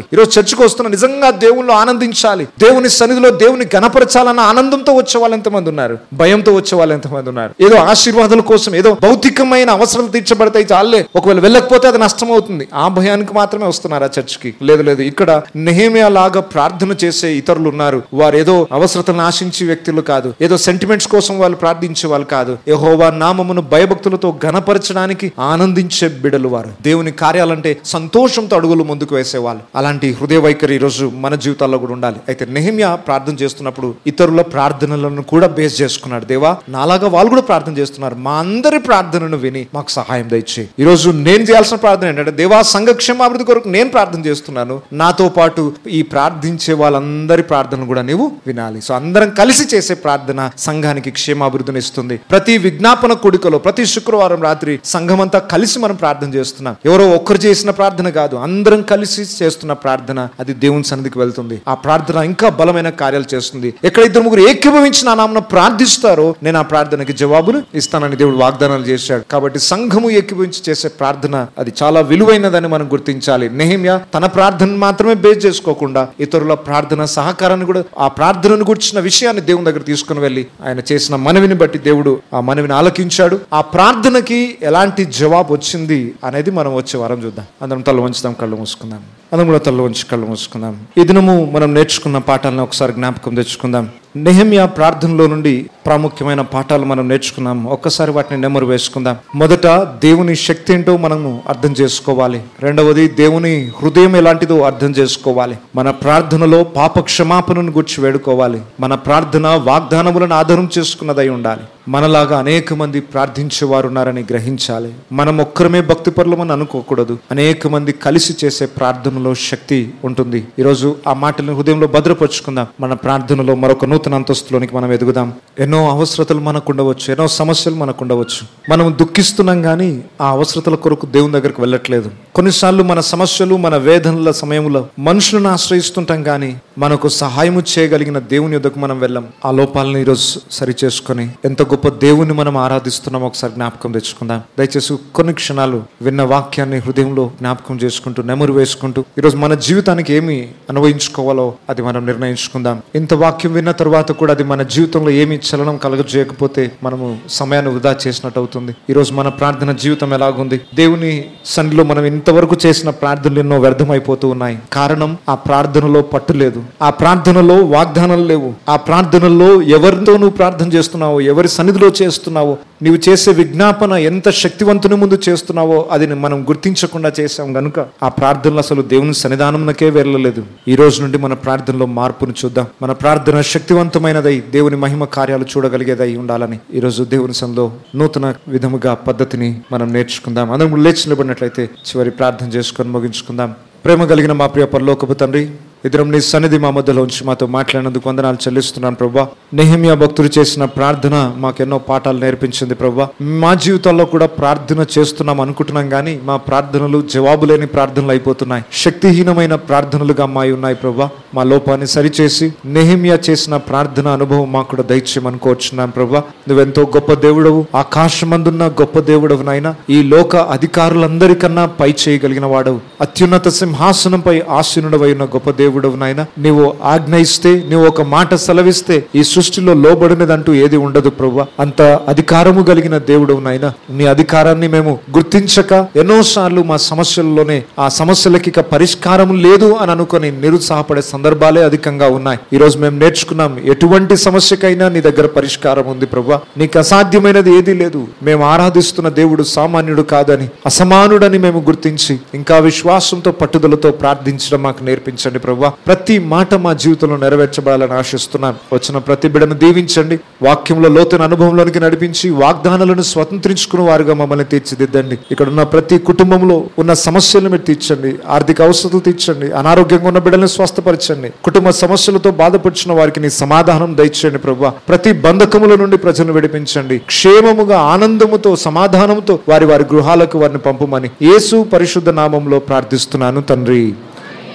చర్చికి వస్తున్న నిజంగా దేవుళ్ళు ఆనందించాలి దేవుని సన్నిధిలో దేవుని గణపరచాలన్న ఆనందంతో వచ్చే వాళ్ళు ఎంతమంది ఉన్నారు భయంతో వచ్చే వాళ్ళు ఎంతమంది ఉన్నారు ఏదో ఆశీర్వాదాల కోసం ఏదో భౌతికమైన అవసరాలు తీర్చబడతాయి చాలే ఒకవేళ వెళ్ళకపోతే అది నష్టం అవుతుంది ఆ భయానికి మాత్రమే వస్తున్నారు ఆ చర్చికి లేదు లేదు ఇక్కడ నెహేమియా లాగా ప్రార్థన చేసే ఇతరులు ఉన్నారు వారు ఏదో అవసరతలను ఆశించే వ్యక్తులు కాదు ఏదో సెంటిమెంట్స్ కోసం వాళ్ళు ప్రార్థించే వాళ్ళు కాదు యెహోవా నామమును భయభక్తులతో గణపరచడానికి ఆనందించే బిడలు వారు దేవుని కార్యాలంటే సంతోషంతో అడుగులు ముందుకు వేసేవాళ్ళు అలాంటి హృదయ వైఖరి ఈరోజు మన జీవితాల్లో కూడా ఉండాలి అయితే నెహమ్య ప్రార్థన చేస్తున్నప్పుడు ఇతరుల ప్రార్థనలను కూడా బేస్ చేసుకున్నాడు దేవా నాలాగా వాళ్ళు కూడా ప్రార్థన చేస్తున్నారు మా అందరి ప్రార్థనను విని మాకు సహాయం దయచే ఈరోజు నేను చేయాల్సిన ప్రార్థన ఏంటంటే దేవా సంఘ క్షేమాభివృద్ధి కొరకు నేను ప్రార్థన చేస్తున్నాను నాతో పాటు ఈ ప్రార్థించే వాళ్ళందరి ప్రార్థనలు కూడా నీవు వినాలి సో అందరం కలిసి చేసే ప్రార్థన సంఘానికి క్షేమాభివృద్ధిని ఇస్తుంది ప్రతి విజ్ఞాపన కూడికలో ప్రతి శుక్రవారం రాత్రి సంఘమంతా కలిసి మనం ప్రార్థన చేస్తున్నాం ఎవరో ఒక్కరు చేసిన ప్రార్థన కాదు అందరం కలిసి చేస్తున్న ప్రార్థన అది దేవుని సన్నిధికి వెళ్తుంది ఆ ప్రార్థన ఇంకా బలమైన కార్యాలు చేస్తుంది ఎక్కడ ఇద్దరు ముగ్గురు ఏకీభవించి నా నామన ప్రార్థిస్తారో నేను ఆ ప్రార్థనకి జవాబును ఇస్తానని దేవుడు వాగ్దానాలు చేశాడు కాబట్టి సంఘము ఏకీభవించి చేసే ప్రార్థన అది చాలా విలువైనదని మనం గుర్తించాలి నెహిమ్య తన ప్రార్థన మాత్రమే బేస్ చేసుకోకుండా ఇతరుల ప్రార్థన సహకారాన్ని కూడా ఆ ప్రార్థనను గుర్చిన విషయాన్ని దేవుని దగ్గర తీసుకుని వెళ్ళి ఆయన చేసిన మనవిని బట్టి దేవుడు ఆ మనవిని ఆలకించాడు ఆ ప్రార్థనకి ఎలాంటి జవాబు వచ్చింది అనేది మనం వచ్చే వారం చూద్దాం అందరం తల వంచుదాం కళ్ళు మూసుకుందాం అందరం కూడా తల వంచి కళ్ళు మూసుకుందాం ఈ దినము మనం నేర్చుకున్న పాఠాలను ఒకసారి జ్ఞాపకం తెచ్చుకుందాం నెహమ్యా ప్రార్థనలో నుండి ప్రాముఖ్యమైన పాఠాలు మనం నేర్చుకున్నాం ఒక్కసారి వాటిని నెమరు వేసుకుందాం మొదట దేవుని శక్తి ఏంటో మనము అర్థం చేసుకోవాలి రెండవది దేవుని హృదయం ఎలాంటిదో అర్థం చేసుకోవాలి మన ప్రార్థనలో పాప క్షమాపణను గుర్చి వేడుకోవాలి మన ప్రార్థన వాగ్దానములను ఆధారం చేసుకున్నదై ఉండాలి మనలాగా అనేక మంది ప్రార్థించేవారు ఉన్నారని గ్రహించాలి మనం ఒక్కరమే భక్తి పరులమని అనుకోకూడదు అనేక మంది కలిసి చేసే ప్రార్థనలో శక్తి ఉంటుంది ఈరోజు ఆ మాటలను హృదయంలో భద్రపరుచుకుందాం మన ప్రార్థనలో మరొక నూతన అంతస్తులోనికి మనం ఎదుగుదాం ఎన్నో అవసరతలు మనకు ఉండవచ్చు ఎన్నో సమస్యలు మనకు ఉండవచ్చు మనం దుఃఖిస్తున్నాం కానీ ఆ అవసరతల కొరకు దేవుని దగ్గరకు వెళ్ళట్లేదు కొన్నిసార్లు మన సమస్యలు మన వేదనల సమయంలో మనుషులను ఆశ్రయిస్తుంటాం కానీ మనకు సహాయము చేయగలిగిన దేవుని యొద్దకు మనం వెళ్ళాం ఆ లోపాలను ఈరోజు సరి చేసుకొని ఎంత గొప్ప దేవుని మనం ఆరాధిస్తున్నాం ఒకసారి జ్ఞాపకం తెచ్చుకుందాం దయచేసి కొన్ని క్షణాలు విన్న వాక్యాన్ని హృదయంలో జ్ఞాపకం చేసుకుంటూ నెమరు వేసుకుంటూ ఈరోజు మన జీవితానికి ఏమి అనుభవించుకోవాలో అది మనం నిర్ణయించుకుందాం ఇంత వాక్యం విన్న తర్వాత కూడా అది మన జీవితంలో ఏమి చలనం కలగజేయకపోతే మనము సమయాన్ని వృధా చేసినట్టు అవుతుంది ఈరోజు మన ప్రార్థన జీవితం ఎలాగుంది దేవుని సన్నిలో మనం ఇంతవరకు చేసిన ప్రార్థనలు ఎన్నో వ్యర్థమైపోతూ ఉన్నాయి కారణం ఆ ప్రార్థనలో పట్టు లేదు ఆ ప్రార్థనలో వాగ్దానాలు లేవు ఆ ప్రార్థనలో ఎవరితో నువ్వు ప్రార్థన చేస్తున్నావో ఎవరి సన్నిధిలో చేస్తున్నావో నీవు చేసే విజ్ఞాపన ఎంత శక్తివంతుని ముందు చేస్తున్నావో అది మనం గుర్తించకుండా చేశాం గనుక ఆ ప్రార్థనలు అసలు దేవుని సన్నిధానంకే వెళ్ళలేదు ఈ రోజు నుండి మన ప్రార్థనలో మార్పును చూద్దాం మన ప్రార్థన శక్తివంతమైనదై దేవుని మహిమ కార్యాలు చూడగలిగేదై ఉండాలని ఈ రోజు దేవుని సన్నిలో నూతన విధముగా పద్ధతిని మనం నేర్చుకుందాం అందరం లేచి నిలబడినట్లయితే చివరి ప్రార్థన చేసుకొని ముగించుకుందాం ప్రేమ కలిగిన మా ప్రియ పరలోకపు తండ్రి ఇద్దరం నీ సన్నిధి మా మధ్యలో ఉంచి మాతో మాట్లాడినందుకు వందనాలు చెల్లిస్తున్నాను ప్రభా నెహిమియా భక్తులు చేసిన ప్రార్థన మాకెన్నో పాఠాలు నేర్పించింది ప్రభా మా జీవితాల్లో కూడా ప్రార్థన చేస్తున్నాం అనుకుంటున్నాం కానీ మా ప్రార్థనలు జవాబు లేని ప్రార్థనలు అయిపోతున్నాయి శక్తిహీనమైన ప్రార్థనలుగా మాయి ఉన్నాయి ప్రభా మా లోపాన్ని సరిచేసి నెహిమియా చేసిన ప్రార్థన అనుభవం మాకు కూడా దయచేయమనుకోవచ్చున్నాం ప్రభా నువ్వెంతో గొప్ప దేవుడవు ఆకాశమందున్న గొప్ప దేవుడవు నాయన ఈ లోక అధికారులందరికన్నా పై చేయగలిగిన వాడవు అత్యున్నత సింహాసనంపై ఆసీనుడవై ఉన్న గొప్ప దేవుడవు నాయన నీవు ఆజ్ఞ ఇస్తే నీవు ఒక మాట సెలవిస్తే ఈ సృష్టిలో లోబడినదంటూ ఏది ఉండదు ప్రభా అంత అధికారము కలిగిన దేవుడవు నాయన నీ అధికారాన్ని మేము గుర్తించక ఎన్నోసార్లు మా సమస్యల్లోనే ఆ సమస్యలకి ఇక పరిష్కారం లేదు అని అనుకొని నిరుత్సాహపడే సందర్భాలే అధికంగా ఉన్నాయి ఈ రోజు మేము నేర్చుకున్నాం ఎటువంటి సమస్యకైనా నీ దగ్గర పరిష్కారం ఉంది ప్రభా నీకు అసాధ్యమైనది ఏదీ లేదు మేము ఆరాధిస్తున్న దేవుడు సామాన్యుడు కాదని అసమానుడని మేము గుర్తించి ఇంకా విశ్వాసంతో పట్టుదలతో ప్రార్థించడం మాకు నేర్పించండి ప్రభా ప్రతి మాట మా జీవితంలో నెరవేర్చబడాలని ఆశిస్తున్నాను వచ్చిన ప్రతి బిడను దీవించండి వాక్యంలో లోతైన అనుభవంలోనికి నడిపించి వాగ్దానాలను స్వతంత్రించుకున్న వారుగా మమ్మల్ని తీర్చిదిద్దండి ఇక్కడ ఉన్న ప్రతి కుటుంబంలో ఉన్న సమస్యలను మీరు తీర్చండి ఆర్థిక అవసరాలు తీర్చండి అనారోగ్యంగా ఉన్న బిడ్డలను స్వస్థపరచండి కుటుంబ సమస్యలతో బాధపడుచున్న వారికి నీ సమాధానం దయచేయండి ప్రభా ప్రతి బంధకముల నుండి ప్రజలను విడిపించండి క్షేమముగా ఆనందముతో సమాధానముతో వారి వారి గృహాలకు వారిని పంపమని యేసు పరిశుద్ధ నామంలో ప్రార్థిస్తున్నాను తండ్రి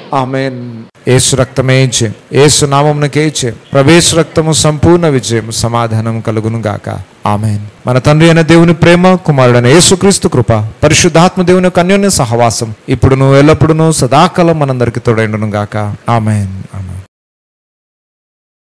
ఆమెన్ ఏసు రక్తమే జయం ఏసు నామమునకే జయం ప్రవేశ రక్తము సంపూర్ణ విజయం సమాధానం కలుగును గాక ఆమెన్ మన తండ్రి అయిన దేవుని ప్రేమ కుమారుడైన యేసుక్రీస్తు కృప పరిశుద్ధాత్మ దేవుని యొక్క అన్యోన్య సహవాసం ఇప్పుడును ఎల్లప్పుడును సదాకాలం మనందరికి తోడైండును గాక ఆమెన్ ఆమెన్